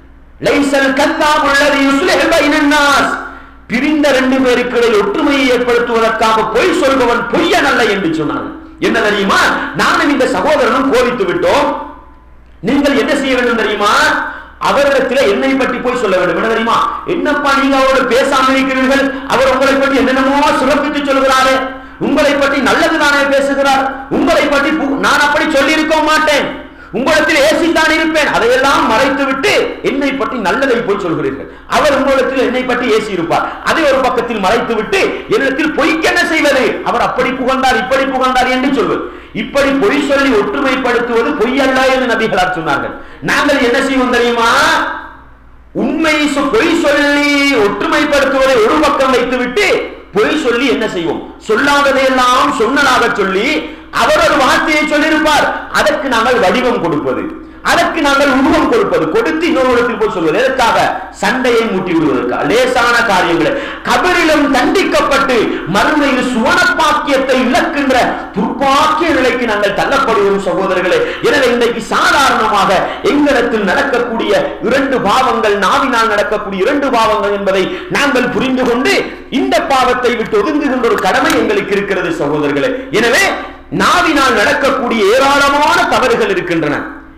லைசல் கத்தாம் உள்ளது யுஸ்லிஹு பைனன் நாஸ் பிரிந்த ரெண்டு பேருக்கு இடையில் ஒற்றுமையை ஏற்படுத்துவதற்காக பொய் சொல்பவன் பொய்யன் அல்ல என்று சொன்னான் என்ன தெரியுமா நானும் இந்த சகோதரனும் கோபித்து விட்டோம் நீங்கள் என்ன செய்ய வேண்டும் தெரியுமா அவரிடத்திலே என்னை பற்றி போய் சொல்ல வேண்டும் என்ன தெரியுமா என்னப்பா நீங்க அவரோடு பேசாம இருக்கிறீர்கள் அவர் உங்களை பற்றி என்னென்னமோ சுரப்பித்து சொல்கிறாரு உங்களை பற்றி நல்லது தானே பேசுகிறார் உங்களை பற்றி பு- நான் அப்படி சொல்லி இருக்க மாட்டேன் உங்களிடத்தில் ஏசித்தான் இருப்பேன் அதையெல்லாம் மறைத்து விட்டு என்னை பற்றி நல்லதை போய் சொல்கிறீர்கள் அவர் உங்களிடத்தில் என்னை பற்றி ஏசி இருப்பார் அதை ஒரு பக்கத்தில் மறைத்து விட்டு என்னிடத்தில் பொய்க்கு என்ன செய்வது அவர் அப்படி புகழ்ந்தார் இப்படி புகழ்ந்தார் என்று சொல்வது இப்படி பொய் சொல்லி ஒற்றுமைப்படுத்துவது பொய் அல்ல என்று நபிகளார் சொன்னார்கள் நாங்கள் என்ன செய்வோம் தெரியுமா உண்மை சொ- பொய் சொல்லி ஒற்றுமைப்படுத்துவதை ஒரு பக்கம் வைத்துவிட்டு பொய் சொல்லி என்ன செய்வோம் சொல்லாததையெல்லாம் சொன்னதாக சொல்லி அவர் ஒரு வார்த்தையை சொல்லியிருப்பார் அதற்கு நாங்கள் வடிவம் கொடுப்பது அதற்கு நாங்கள் உருவம் கொடுப்பது கொடுத்து இன்னொரு இடத்தில் போய் சொல்வது எதற்காக சண்டையை மூட்டி விடுவதற்காக லேசான காரியங்களை கபரிலும் தண்டிக்கப்பட்டு மறுமையில் சுவனப்பாக்கியத்தை இழக்கின்ற துர்ப்பாக்கிய நிலைக்கு நாங்கள் தள்ளப்படுவோம் சகோதரர்களே எனவே இன்றைக்கு சாதாரணமாக எங்களிடத்தில் நடக்கக்கூடிய இரண்டு பாவங்கள் நாவினால் நடக்கக்கூடிய இரண்டு பாவங்கள் என்பதை நாங்கள் புரிந்து கொண்டு இந்த பாவத்தை விட்டு ஒதுங்குகின்ற ஒரு கடமை எங்களுக்கு இருக்கிறது சகோதரர்களே எனவே நாவினால் நடக்கக்கூடிய ஏராளமான தவறுகள் இருக்கின்றன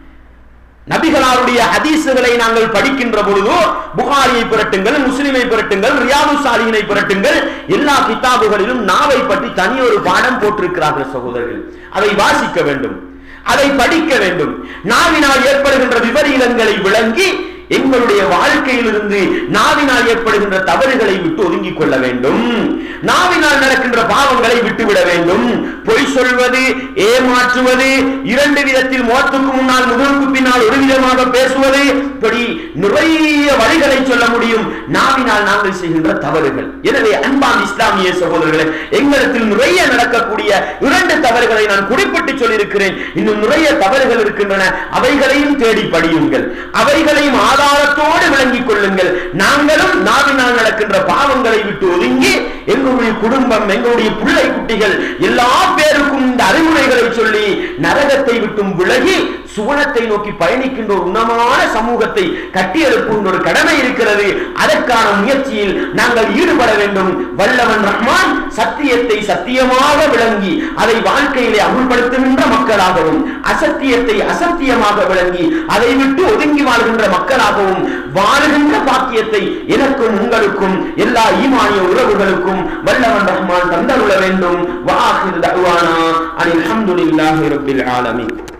நபிகளாருடைய ஹதீசுகளை நாங்கள் படிக்கின்ற பொழுது புகாரியை புரட்டுங்கள் முஸ்லிமை புரட்டுங்கள் ரியாது சாலிகளை புரட்டுங்கள் எல்லா கிதாபுகளிலும் நாவை பற்றி தனி ஒரு பாடம் போட்டிருக்கிறார்கள் சகோதரர்கள் அதை வாசிக்க வேண்டும் அதை படிக்க வேண்டும் நாவினால் ஏற்படுகின்ற விபரீதங்களை விளங்கி எங்களுடைய வாழ்க்கையிலிருந்து நாவினால் ஏற்படுகின்ற தவறுகளை விட்டு ஒதுங்கிக் கொள்ள வேண்டும் நாவினால் நடக்கின்ற பாவங்களை விட்டுவிட வேண்டும் பொய் சொல்வது ஏமாற்றுவது இரண்டு விதத்தில் முகத்துக்கு முன்னால் முகருக்கு பின்னால் ஒரு விதமாக பேசுவது இப்படி நிறைய வழிகளை சொல்ல முடியும் நாவினால் நாங்கள் செய்கின்ற தவறுகள் எனவே அன்பான் இஸ்லாமிய சகோதரர்களே எங்களிடத்தில் நிறைய நடக்கக்கூடிய இரண்டு தவறுகளை நான் குறிப்பிட்டு சொல்லியிருக்கிறேன் இன்னும் நிறைய தவறுகள் இருக்கின்றன அவைகளையும் தேடி படியுங்கள் அவைகளையும் ஆதாரத்தோடு விளங்கிக் கொள்ளுங்கள் நாங்களும் நாவினால் நடக்கின்ற பாவங்களை விட்டு ஒதுங்கி எங்களுடைய குடும்பம் எங்களுடைய பிள்ளை குட்டிகள் எல்லா பேருக்கும் இந்த அறிவுரைகளை சொல்லி நரகத்தை விட்டும் விலகி சுவனத்தை நோக்கி பயணிக்கின்ற ஒரு உன்னதமான சமூகத்தை கட்டியெழுப்புகின்ற ஒரு கடமை இருக்கிறது அதற்கான முயற்சியில் நாங்கள் ஈடுபட வேண்டும் வல்லவன் ரஹ்மான் சத்தியத்தை சத்தியமாக விளங்கி அதை வாழ்க்கையிலே அமுல்படுத்துகின்ற மக்களாகவும் அசத்தியத்தை அசத்தியமாக விளங்கி அதை விட்டு ஒதுங்கி வாழ்கின்ற மக்களாகவும் வாழுகின்ற பாக்கியத்தை எனக்கும் உங்களுக்கும் எல்லா ஈமானிய உறவுகளுக்கும் வல்லவன் ரஹ்மான் தந்தருள வேண்டும் வாஹிர் தஅவானா அனில் ஹம்துலில்லாஹி ரப்பில் ஆலமீன்